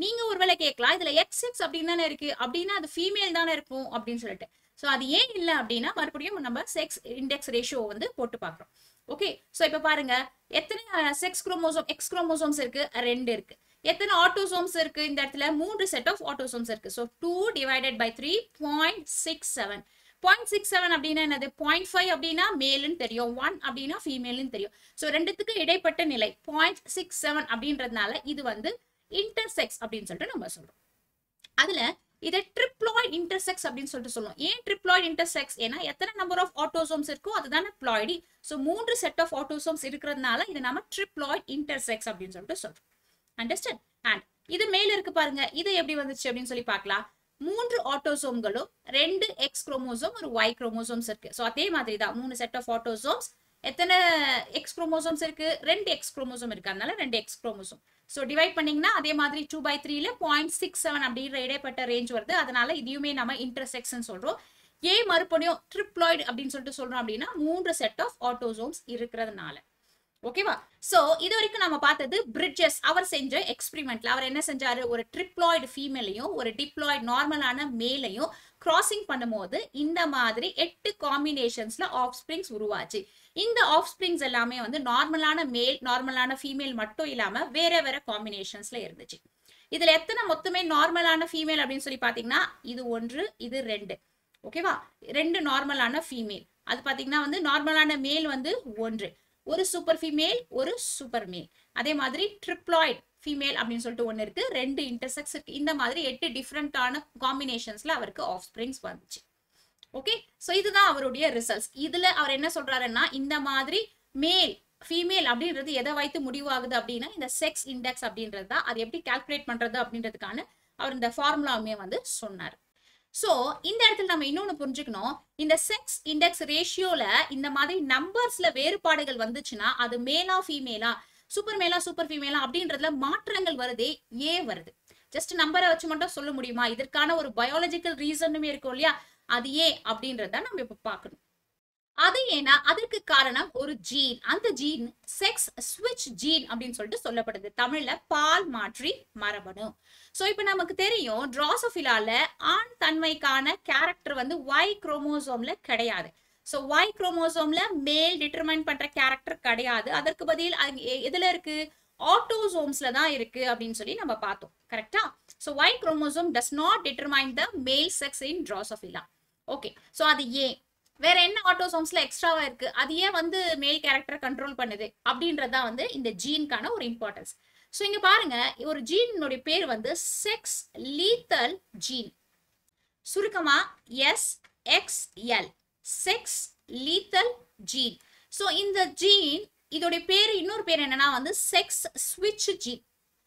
நீங்க ஒருவேளை கேட்கலாம் இதுல எக்ஸ் எக்ஸ் அப்படின்னு தானே இருக்கு அப்படின்னா அது ஃபீமேல் தானே இருக்கும் அப்படின்னு சொல்லிட்டு ஸோ அது ஏன் இல்லை அப்படின்னா மறுபடியும் நம்ம செக்ஸ் இண்டெக்ஸ் ரேஷியோ வந்து போட்டு பார்க்குறோம் ஓகே ஸோ இப்போ பாருங்க எத்தனை செக்ஸ் குரோமோசோம் எக்ஸ் குரோமோசோம்ஸ் இருக்கு ரெண்டு இருக்கு எத்தனை ஆட்டோசோம்ஸ் இருக்கு இந்த இடத்துல மூன்று செட் ஆஃப் ஆட்டோசோம்ஸ் இருக்கு so two divided by three point six seven point six seven அப்படின்னா என்னது பாயிண்ட் ஃபைவ் அப்படின்னா மேலுன்னு தெரியும் ஒன் அப்படின்னா ஃபீமேல்னு தெரியும் ஸோ ரெண்டுத்துக்கு இடைப்பட்ட நிலை பாயிண்ட் சிக்ஸ் செவன் அப்படின்றதுனால இது வந்து இன்டர்செக்ஸ் அப்படின்னு சொல்லிட்டு நம்ம சொல்றோம் அதுல இதை ட்ரிப்ளாய்ட் இன்டர்செக்ஸ் அப்படின்னு சொல்லிட்டு சொல்லுவோம் ஏன் ட்ரிப்ளாய்ட் இன்டர்செக்ஸ் ஏன்னா எத்தனை நம்பர் ஆஃப் ஆட்டோசோம்ஸ் இருக்கோ அதுதானே ப்ளாய்டி ஸோ மூன்று செட் ஆஃப் ஆட்டோசோம்ஸ் இருக்கிறதுனால இதை நம்ம ட்ரிப்ளாய்ட் இன்டர்செக்ஸ் அப்படின்னு சொல்லிட்டு சொல்றோம் அண்டர்ஸ்டாண்ட் அண்ட் இது மேல இருக்கு பாருங்க இது எப்படி வந்துச்சு அப்படின்னு சொல்லி பார்க்கலாம் மூன்று ஆட்டோசோம்களும் ரெண்டு எக்ஸ் குரோமோசோம் ஒரு ஒய் குரோமோசோம்ஸ் இருக்கு ஸோ அதே மாதிரி தான் மூணு செட் ஆஃப் ஆட்டோசோம்ஸ் எத்தனை எக்ஸ் குரோமோசோம்ஸ் இருக்கு ரெண்டு எக்ஸ் குரோமோசோம் இருக்கு அதனால ரெண்டு எக்ஸ் குரோமோசோம் ஸோ டிவைட் பண்ணீங்கன்னா அதே மாதிரி டூ பை த்ரீல பாயிண்ட் சிக்ஸ் செவன் அப்படின்ற இடைப்பட்ட ரேஞ்ச் வருது அதனால இதையுமே நம்ம இன்டர்செக்ஷன் சொல்றோம் ஏன் மறுபடியும் ட்ரிப்ளாய்டு அப்படின்னு சொல்லிட்டு சொல்றோம் அப்படின்னா மூன்று செட் ஆஃப் ஆட்டோசோம்ஸ் இருக்கிறதுனால ஓகேவா சோ இது வரைக்கும் நம்ம பார்த்தது பிரிட்ஜஸ் அவர் செஞ்ச எக்ஸ்பிரிமெண்ட்ல அவர் என்ன செஞ்சாரு ஒரு ட்ரிப்ளாய்டு ஃபீமேலையும் ஒரு டிப்ளாய்டு நார்மலான மேலையும் கிராசிங் பண்ணும்போது இந்த மாதிரி எட்டு காம்பினேஷன்ஸ்ல ஆஃப் ஸ்பிரிங்ஸ் உருவாச்சு இந்த ஆஃப் ஸ்பிரிங்ஸ் எல்லாமே வந்து நார்மலான மேல் நார்மலான ஃபீமேல் மட்டும் இல்லாம வேற வேற காம்பினேஷன்ஸ்ல இருந்துச்சு இதுல எத்தனை மொத்தமே நார்மலான ஃபீமேல் அப்படின்னு சொல்லி பாத்தீங்கன்னா இது ஒன்று இது ரெண்டு ஓகேவா ரெண்டு நார்மலான ஃபீமேல் அது பாத்தீங்கன்னா வந்து நார்மலான மேல் வந்து ஒன்று ஒரு சூப்பர் ஃபீமேல் ஒரு சூப்பர் மேல் அதே மாதிரி ட்ரிப்ளாய்ட் ஃபீமேல் அப்படின்னு சொல்லிட்டு ஒன்று இருக்கு ரெண்டு இன்டர்செக்ஸ் இருக்கு இந்த மாதிரி எட்டு டிஃப்ரெண்டான காம்பினேஷன்ஸ்ல அவருக்கு ஆஃப் ஸ்பிரிங்ஸ் வந்துச்சு ஓகே ஸோ இதுதான் அவருடைய ரிசல்ட்ஸ் இதுல அவர் என்ன சொல்றாருன்னா இந்த மாதிரி மேல் ஃபீமேல் அப்படின்றது எதை வைத்து முடிவாகுது அப்படின்னா இந்த செக்ஸ் இண்டெக்ஸ் அப்படின்றது தான் அது எப்படி கால்குலேட் பண்றது அப்படின்றதுக்கான அவர் இந்த ஃபார்முலாவுமே வந்து சொன்னார் ஸோ இந்த இடத்துல நம்ம இன்னொன்று புரிஞ்சுக்கணும் இந்த செக்ஸ் இண்டெக்ஸ் ரேஷியோல இந்த மாதிரி நம்பர்ஸ்ல வேறுபாடுகள் வந்துச்சுன்னா அது மேலா ஃபீமேலா சூப்பர் மேலா சூப்பர் ஃபீமேலா அப்படின்றதுல மாற்றங்கள் வருதே ஏன் வருது ஜஸ்ட் நம்பரை வச்சு மட்டும் சொல்ல முடியுமா இதற்கான ஒரு பயாலஜிக்கல் ரீசனுமே இருக்கும் இல்லையா அது ஏன் அப்படின்றத நம்ம இப்ப பார்க்கணும் அது ஏன்னா அதற்கு காரணம் ஒரு ஜீன் அந்த ஜீன் செக்ஸ் ஸ்விட்ச் ஜீன் அப்படின்னு சொல்லிட்டு சொல்லப்படுது தமிழ்ல பால் மாற்றி மரபணு சோ இப்ப நமக்கு தெரியும் டிராசோபிலால ஆண் தன்மைக்கான கேரக்டர் வந்து ஒய் குரோமோசோம்ல கிடையாது சோ ஒய் குரோமோசோம்ல மேல் டிட்டர்மைன் பண்ற கேரக்டர் கிடையாது அதற்கு பதில் அது எ- எதுல இருக்கு ஆட்டோசோம்ஸ்ல தான் இருக்கு அப்படின்னு சொல்லி நம்ம பார்த்தோம் கரெக்டா so Y chromosome does not determine the male sex in Drosophila okay so அது ஏன் வேற என்ன ஆட்டோசோம்ஸ்ல எக்ஸ்ட்ராவா இருக்கு அது ஏன் வந்து மேல் கேரக்டர் கண்ட்ரோல் பண்ணுது அப்படின்றதா வந்து இந்த ஜீனுக்கான ஒரு இம்பார்ட்டன்ஸ் ஸோ இங்க பாருங்க ஒரு ஜீனுடைய பேர் வந்து செக்ஸ் லீத்தல் ஜீன் சுருக்கமா S X L sex lethal gene so இந்த ஜீன் இதோடைய பேர் இன்னொரு பேர் என்னன்னா வந்து செக்ஸ் ஸ்விட்ச் ஜீன்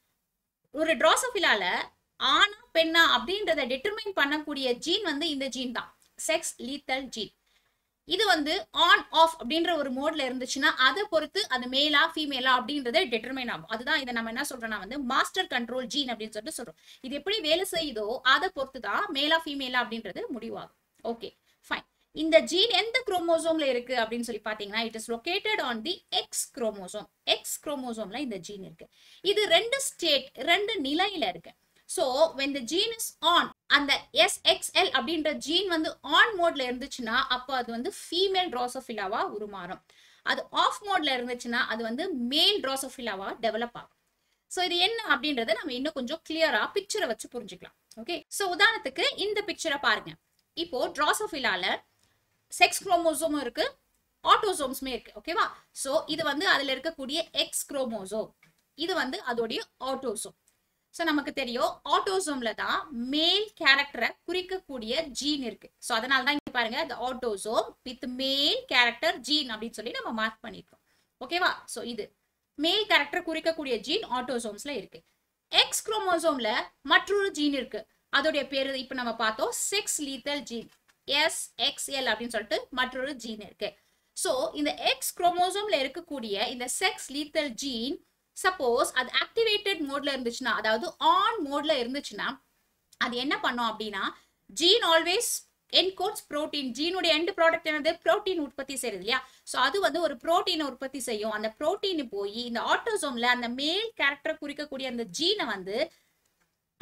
ஒரு ட்ராசோபிலால ஆணா பெண்ணா அப்படின்றத டிட்டர்மைன் பண்ணக்கூடிய ஜீன் வந்து இந்த ஜீன் தான் செக்ஸ் லீத்தல் ஜீன் இது வந்து ஆன் ஆஃப் அப்படின்ற ஒரு மோட்ல இருந்துச்சுன்னா அதை பொறுத்து அது மேலா ஃபீமேலா அப்படின்றத டிட்டர்மைன் ஆகும் அதுதான் இதை நம்ம என்ன சொல்றோம்னா வந்து மாஸ்டர் கண்ட்ரோல் ஜீன் அப்படின்னு சொல்லிட்டு சொல்றோம் இது எப்படி வேலை செய்யுதோ அதை பொறுத்து தான் மேலா ஃபீமேலா அப்படின்றது முடிவாகும் ஓகே ஃபைன் இந்த ஜீன் எந்த குரோமோசோம்ல இருக்கு அப்படின்னு சொல்லி பாத்தீங்கன்னா it is located on the X chromosome X குரோமோசோம்ல இந்த ஜீன் இருக்கு இது ரெண்டு ஸ்டேட் ரெண்டு நிலையில இருக்கு so when the gene is on அந்த எஸ்எக்ஸ்எல் அப்படின்ற ஜீன் வந்து ஆன் மோட்ல இருந்துச்சுன்னா அப்போ அது வந்து ஃபீமேல் ட்ராசோஃபிலாவா உருமாறும் அது ஆஃப் மோட்ல இருந்துச்சுன்னா அது வந்து மேல் ட்ராசோஃபிலாவா டெவலப் ஆகும் ஸோ இது என்ன அப்படின்றத நம்ம இன்னும் கொஞ்சம் கிளியரா பிக்சரை வச்சு புரிஞ்சுக்கலாம் ஓகே ஸோ உதாரணத்துக்கு இந்த பிக்சரை பாருங்க இப்போ ட்ராசோஃபிலால செக்ஸ் குரோமோசோமும் இருக்கு ஆட்டோசோம்ஸுமே இருக்கு ஓகேவா ஸோ இது வந்து அதுல இருக்கக்கூடிய எக்ஸ் குரோமோசோம் இது வந்து அதோடைய ஆட்டோசோம் ஸோ நமக்கு தெரியும் ஆட்டோசோம்ல தான் மேல் கேரக்டரை குறிக்கக்கூடிய ஜீன் இருக்கு ஸோ அதனால தான் இங்க பாருங்க the autosome with male character gene அப்படின்னு சொல்லி நம்ம மார்க் பண்ணிருக்கோம் ஓகேவா ஸோ இது மேல் கேரக்டர் குறிக்கக்கூடிய ஜீன் ஆட்டோசோம்ஸ்ல இருக்கு எக்ஸ் குரோமோசோம்ல மற்றொரு ஜீன் இருக்கு அதோடைய பேரு இப்போ நம்ம பார்த்தோம் sex lethal gene S XL அப்படின்னு சொல்லிட்டு மற்றொரு ஜீன் இருக்கு ஸோ இந்த எக்ஸ் குரோமோசோம்ல இருக்கக்கூடிய இந்த செக்ஸ் லீத்தல் ஜீன் சப்போஸ் அது ஆக்டிவேட்டட் மோட்ல இருந்துச்சுன்னா அதாவது ஆன் மோட்ல இருந்துச்சுன்னா அது என்ன பண்ணும் அப்படின்னா ஜீன் ஆல்வேஸ் என்கோட்ஸ் புரோட்டீன் ஜீனுடைய எண்ட் ப்ராடக்ட் என்னது புரோட்டீன் உற்பத்தி செய்யுது இல்லையா ஸோ அது வந்து ஒரு புரோட்டீனை உற்பத்தி செய்யும் அந்த புரோட்டீன் போய் இந்த ஆட்டோசோம்ல அந்த மேல் கேரக்டரை குறிக்கக்கூடிய அந்த ஜீனை வந்து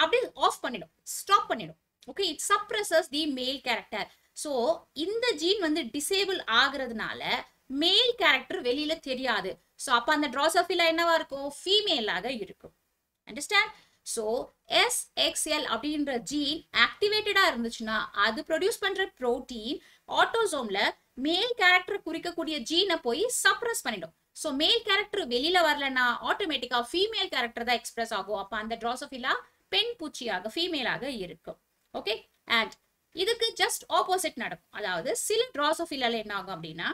அப்படியே ஆஃப் பண்ணிடும் ஸ்டாப் பண்ணிடும் okay it suppresses the male character so இந்த ஜீன் வந்து டிசேபிள் ஆகுறதுனால மேல் கேரக்டர் வெளியில தெரியாது ஸோ அப்போ அந்த ட்ராசோஃபிலா என்னவா இருக்கும் ஃபீமேலாக இருக்கும் அண்டர்ஸ்டாண்ட் ஸோ எஸ்எக்ஸ்எல் அப்படின்ற ஜீன் ஆக்டிவேட்டடா இருந்துச்சுன்னா அது ப்ரொடியூஸ் பண்ற புரோட்டீன் ஆட்டோசோம்ல மேல் கேரக்டர் குறிக்கக்கூடிய ஜீனை போய் சப்ரஸ் பண்ணிடும் ஸோ மேல் கேரக்டர் வெளியில வரலன்னா ஆட்டோமேட்டிக்கா ஃபீமேல் கேரக்டர் தான் எக்ஸ்பிரஸ் ஆகும் அப்போ அந்த ட்ராசோஃபிலா பெண் பூச்சியாக ஃபீமேலாக இருக்கும் ஓகே அண்ட் இதுக்கு ஜஸ்ட் ஆப்போசிட் நடக்கும் அதாவது சில ட்ராசோஃபிலால என்ன ஆகும் அப்படின்னா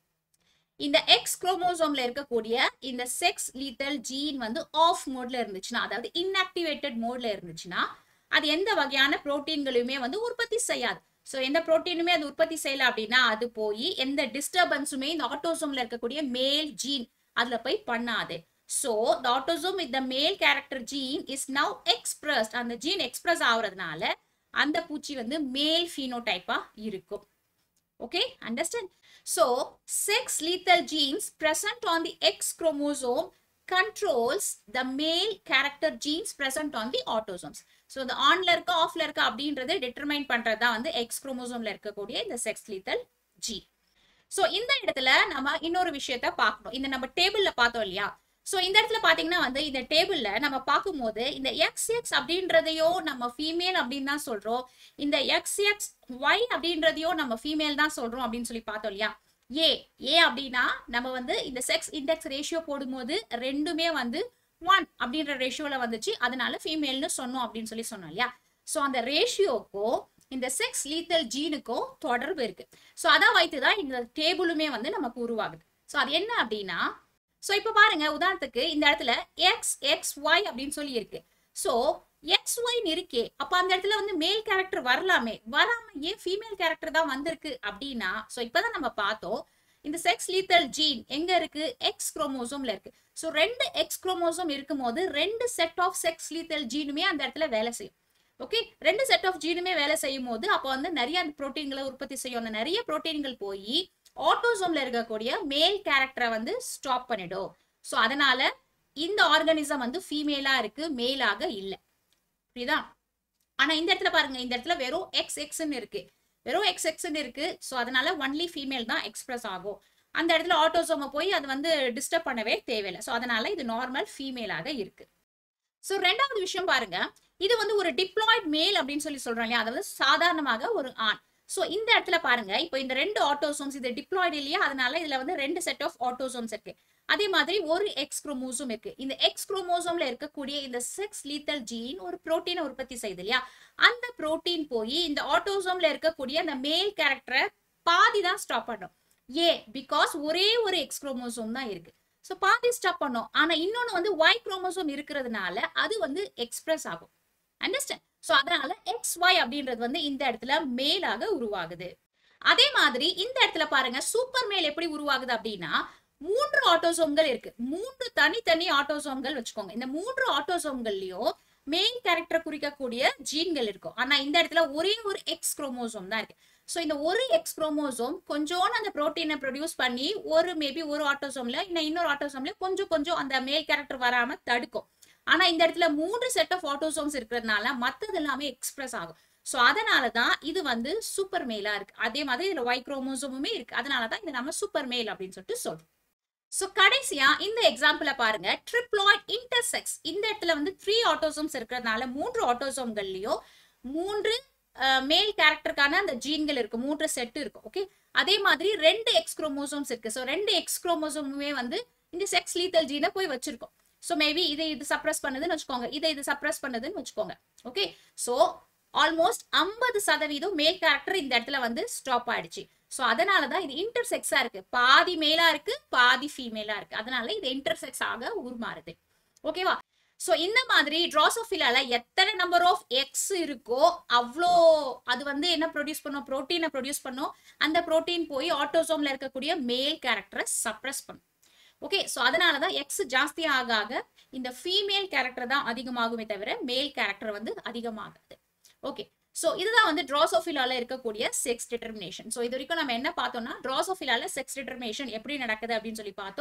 இந்த எக்ஸ் குரோமோசோம்ல இருக்கக்கூடிய இந்த செக்ஸ் லீத்தல் ஜீன் வந்து ஆஃப் மோட்ல இருந்துச்சுன்னா அதாவது இன்ஆக்டிவேட்டட் மோட்ல இருந்துச்சுன்னா அது எந்த வகையான புரோட்டீன்களையுமே வந்து உற்பத்தி செய்யாது ஸோ எந்த புரோட்டீனுமே அது உற்பத்தி செய்யல அப்படின்னா அது போய் எந்த டிஸ்டர்பன்ஸுமே இந்த ஆட்டோசோம்ல இருக்கக்கூடிய மேல் ஜீன் அதுல போய் பண்ணாது so the autosome with the male character gene is now expressed அந்த ஜீன் எக்ஸ்பிரஸ் ஆகுறதுனால அந்த பூச்சி வந்து மேல் ஃபீனோடைப்பா இருக்கும் okay understand so sex lethal genes present on the x chromosome controls the male character genes present on the autosomes so the onல இருக்க offல இருக்க அப்படின்றது determine பண்றது தான் வந்து x chromosomeல இருக்கக்கூடிய இந்த sex lethal gene so இந்த இடத்துல நம்ம இன்னொரு விஷயத்த பார்க்கணும் இந்த நம்ம டேபிள்ல பார்த்தோம் இல்லையா சோ இந்த இடத்துல பாத்தீங்கன்னா வந்து இந்த டேபிள்ல நம்ம பார்க்கும்போது இந்த எக்ஸ் எக்ஸ் அப்படின்றதையும் நம்ம ஃபீமேல் அப்படின்னு தான் சொல்றோம் இந்த எக்ஸ் எக்ஸ் ஒய் அப்படின்றதையும் நம்ம ஃபீமேல் தான் சொல்றோம் அப்படின்னு சொல்லி பார்த்தோம் இல்லையா ஏ ஏ அப்படின்னா நம்ம வந்து இந்த செக்ஸ் இண்டெக்ஸ் ரேஷியோ போடும்போது ரெண்டுமே வந்து ஒன் அப்படின்ற ரேஷியோல வந்துச்சு அதனால ஃபீமேல்னு சொன்னோம் அப்படின்னு சொல்லி சொன்னோம் இல்லையா ஸோ அந்த ரேஷியோக்கும் இந்த செக்ஸ் லீத்தல் ஜீனுக்கும் தொடர்பு இருக்கு ஸோ அதை வைத்து தான் இந்த டேபிளுமே வந்து நமக்கு உருவாகுது ஸோ அது என்ன அப்படின்னா ஸோ இப்போ பாருங்க உதாரணத்துக்கு இந்த இடத்துல எக்ஸ் எக்ஸ் ஒய் அப்படின்னு சொல்லி இருக்கு ஸோ எக்ஸ் ஒய்னு இருக்கே அப்போ அந்த இடத்துல வந்து மேல் கேரக்டர் வரலாமே வராம ஏன் ஃபீமேல் கேரக்டர் தான் வந்திருக்கு அப்படின்னா ஸோ இப்போதான் நம்ம பார்த்தோம் இந்த செக்ஸ் லீத்தல் ஜீன் எங்க இருக்கு எக்ஸ் குரோமோசோம்ல இருக்கு ஸோ ரெண்டு எக்ஸ் குரோமோசோம் இருக்கும்போது ரெண்டு செட் ஆஃப் செக்ஸ் லீத்தல் ஜீனுமே அந்த இடத்துல வேலை செய்யும் ஓகே ரெண்டு செட் ஆஃப் ஜீனுமே வேலை செய்யும் போது அப்போ வந்து நிறைய அந்த புரோட்டீன்களை உற்பத்தி செய்யும் அந்த நிறைய புரோட்டீன்கள் போய் ஆட்டோசோம்ல இருக்கக்கூடிய மேல் கேரக்டரை வந்து ஸ்டாப் பண்ணிடும் ஸோ அதனால இந்த ஆர்கானிசம் வந்து ஃபீமேலா இருக்கு மேலாக இல்லை புரியுதா ஆனா இந்த இடத்துல பாருங்க இந்த இடத்துல வெறும் எக்ஸ் எக்ஸ்ன்னு இருக்கு வெறும் எக்ஸ் எக்ஸ்ன்னு இருக்கு ஸோ அதனால ஒன்லி ஃபீமேல் தான் எக்ஸ்பிரஸ் ஆகும் அந்த இடத்துல ஆட்டோசோமை போய் அது வந்து டிஸ்டர்ப் பண்ணவே தேவையில்லை ஸோ அதனால இது நார்மல் ஃபீமேலாக இருக்கு ஸோ ரெண்டாவது விஷயம் பாருங்க இது வந்து ஒரு டிப்ளாய்ட் மேல் அப்படின்னு சொல்லி சொல்றோம் இல்லையா அதாவது சாதாரணமாக ஒரு ஆண் ஸோ இந்த இடத்துல பாருங்க இப்போ இந்த ரெண்டு ஆட்டோசோம்ஸ் இது டிப்ளாய்டு இல்லையா அதனால இதுல வந்து ரெண்டு செட் ஆஃப் ஆட்டோசோம்ஸ் இருக்கு அதே மாதிரி ஒரு எக்ஸ் குரோமோசோம் இருக்கு இந்த எக்ஸ் குரோமோசோம்ல இருக்கக்கூடிய இந்த செக்ஸ் லீத்தல் ஜீன் ஒரு புரோட்டீனை உற்பத்தி செய்யுது இல்லையா அந்த புரோட்டீன் போய் இந்த ஆட்டோசோம்ல இருக்கக்கூடிய அந்த மேல் கேரக்டரை பாதி தான் ஸ்டாப் பண்ணும் ஏ பிகாஸ் ஒரே ஒரு எக்ஸ் குரோமோசோம் தான் இருக்கு ஸோ பாதி ஸ்டாப் பண்ணோம் ஆனா இன்னொன்னு வந்து ஒய் குரோமோசோம் இருக்கிறதுனால அது வந்து எக்ஸ்பிரஸ் ஆகும் அண்டர்ஸ்டாண்ட் ஸோ அதனால எக்ஸ் ஒய் அப்படின்றது வந்து இந்த இடத்துல மேலாக உருவாகுது அதே மாதிரி இந்த இடத்துல பாருங்க சூப்பர் மேல் எப்படி உருவாகுது அப்படின்னா மூன்று ஆட்டோசோம்கள் இருக்கு மூன்று தனித்தனி ஆட்டோசோம்கள் வச்சுக்கோங்க இந்த மூன்று ஆட்டோசோம்கள்லயும் மெயின் கேரக்டர் குறிக்கக்கூடிய ஜீன்கள் இருக்கும் ஆனா இந்த இடத்துல ஒரே ஒரு எக்ஸ் குரோமோசோம் தான் இருக்கு ஸோ இந்த ஒரு எக்ஸ் குரோமோசோம் கொஞ்சோண்டு அந்த ப்ரோட்டீனை ப்ரொடியூஸ் பண்ணி ஒரு மேபி ஒரு ஆட்டோசோம்ல இன்னும் இன்னொரு ஆட்டோசோம்ல கொஞ்சம் கொஞ்சம் அந்த மேல் கேரக்டர் வராம தடுக்கும் ஆனா இந்த இடத்துல மூன்று செட் ஆஃப் ஆட்டோசோம்ஸ் இருக்கிறதுனால மத்தது எல்லாமே எக்ஸ்பிரஸ் ஆகும் ஸோ அதனால தான் இது வந்து சூப்பர் மேலா இருக்கு அதே மாதிரி இதுல ஒய் குரோமோசோமுமே இருக்கு அதனால தான் இது நம்ம சூப்பர் மேல் அப்படின்னு சொல்லிட்டு சொல்றோம் ஸோ கடைசியா இந்த எக்ஸாம்பிள பாருங்க ட்ரிப்ளாய்ட் இன்டர்செக்ஸ் இந்த இடத்துல வந்து த்ரீ ஆட்டோசோம்ஸ் இருக்கிறதுனால மூன்று ஆட்டோசோம்கள்லயும் மூன்று மேல் கேரக்டருக்கான அந்த ஜீன்கள் இருக்கு மூன்று செட் இருக்கும் ஓகே அதே மாதிரி ரெண்டு எக்ஸ் குரோமோசோம்ஸ் இருக்கு ஸோ ரெண்டு எக்ஸ் குரோமோசோமுமே வந்து இந்த செக்ஸ் லீத்தல் ஜீனை போய் வச்சிருக்கோம் ஸோ மேபி இதை இது சப்ரஸ் பண்ணுதுன்னு வச்சுக்கோங்க இதை இது சப்ரஸ் பண்ணுதுன்னு வச்சுக்கோங்க ஓகே ஸோ ஆல்மோஸ்ட் ஐம்பது சதவீதம் மேல் கேரக்டர் இந்த இடத்துல வந்து ஸ்டாப் ஆயிடுச்சு ஸோ அதனால தான் இது இன்டர்செக்ஸா இருக்கு பாதி மேலா இருக்கு பாதி ஃபீமேலா இருக்கு அதனால இது இன்டர்செக்ஸ் ஆக உருமாறுது ஓகேவா ஸோ இந்த மாதிரி ட்ராசோஃபிலால எத்தனை நம்பர் ஆஃப் எக்ஸ் இருக்கோ அவ்வளோ அது வந்து என்ன ப்ரொடியூஸ் பண்ணும் ப்ரோட்டீனை ப்ரொடியூஸ் பண்ணும் அந்த ப்ரோட்டீன் போய் ஆட்டோசோம்ல இருக்கக்கூடிய மேல் கேரக்டரை சப்ரஸ் பண்ணும் ஓகே ஸோ அதனால தான் எக்ஸ் ஜாஸ்தி ஆக ஆக இந்த ஃபீமேல் கேரக்டர் தான் அதிகமாகுமே தவிர மேல் கேரக்டர் வந்து அதிகமாகாது ஓகே ஸோ இதுதான் வந்து ட்ராசோஃபிலால இருக்கக்கூடிய செக்ஸ் டிட்டர்மினேஷன் ஸோ இது வரைக்கும் நம்ம என்ன பார்த்தோம்னா ட்ராசோஃபிலால செக்ஸ் டிட்டர்மினேஷன் எப்படி நடக்குது அப்படின்னு சொல்லி பார்த்தோம்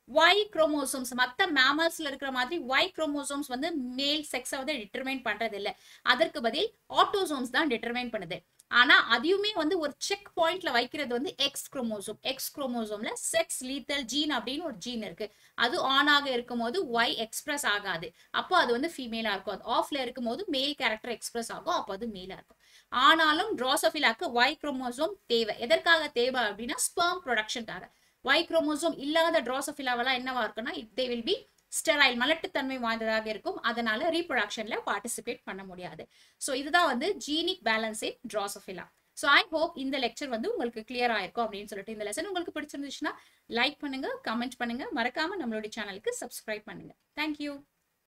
ஒய் குரோமோசோம்ஸ் மற்ற மேமல்ஸ்ல இருக்கிற மாதிரி ஒய் குரோமோசோம்ஸ் வந்து மேல் செக்ஸை வந்து டிட்டர்மைன் பண்றது இல்ல அதற்கு பதில் ஆட்டோசோம்ஸ் தான் டிட்டர்மைன் பண்ணுது ஆனா அதையுமே வந்து ஒரு செக் பாயிண்ட்ல வைக்கிறது வந்து எக்ஸ் குரோமோசோம் எக்ஸ் குரோமோசோம்ல செக்ஸ் லீத்தல் ஜீன் அப்படின்னு ஒரு ஜீன் இருக்கு அது ஆன் ஆக இருக்கும் போது ஒய் எக்ஸ்பிரஸ் ஆகாது அப்போ அது வந்து ஃபீமேலா இருக்கும் அது ஆஃப்ல இருக்கும் போது மேல் கேரக்டர் எக்ஸ்பிரஸ் ஆகும் அப்போ அது மேலா இருக்கும் ஆனாலும் ட்ரோசோஃபிலாக்கு ஒய் குரோமோசோம் தேவை எதற்காக தேவை அப்படின்னா ஸ்பெர்ம் ப்ரொடக்ஷனுக்காக ஒய் குரோமோசோம் இல்லாத ட்ரோசோஃபிலாவெல்லாம் என்னவா இருக்குன்னா தே வில் பி ஸ்டெரைல் மலட்டுத்தன்மை வாய்ந்ததாக இருக்கும் அதனால ரீப்ரொடக்ஷன்ல பார்ட்டிசிபேட் பண்ண முடியாது ஸோ இதுதான் வந்து genic balance in Drosophila so I hope இந்த லெக்சர் வந்து உங்களுக்கு கிளியர் ஆயிருக்கும் அப்படின்னு சொல்லிட்டு இந்த லெசன் உங்களுக்கு பிடிச்சிருந்துச்சுன்னா லைக் பண்ணுங்க கமெண்ட் பண்ணுங்க மறக்காம நம்மளுடைய சேனலுக்கு சப்ஸ்கிரைப் பண்ணுங்க தேங்க்யூ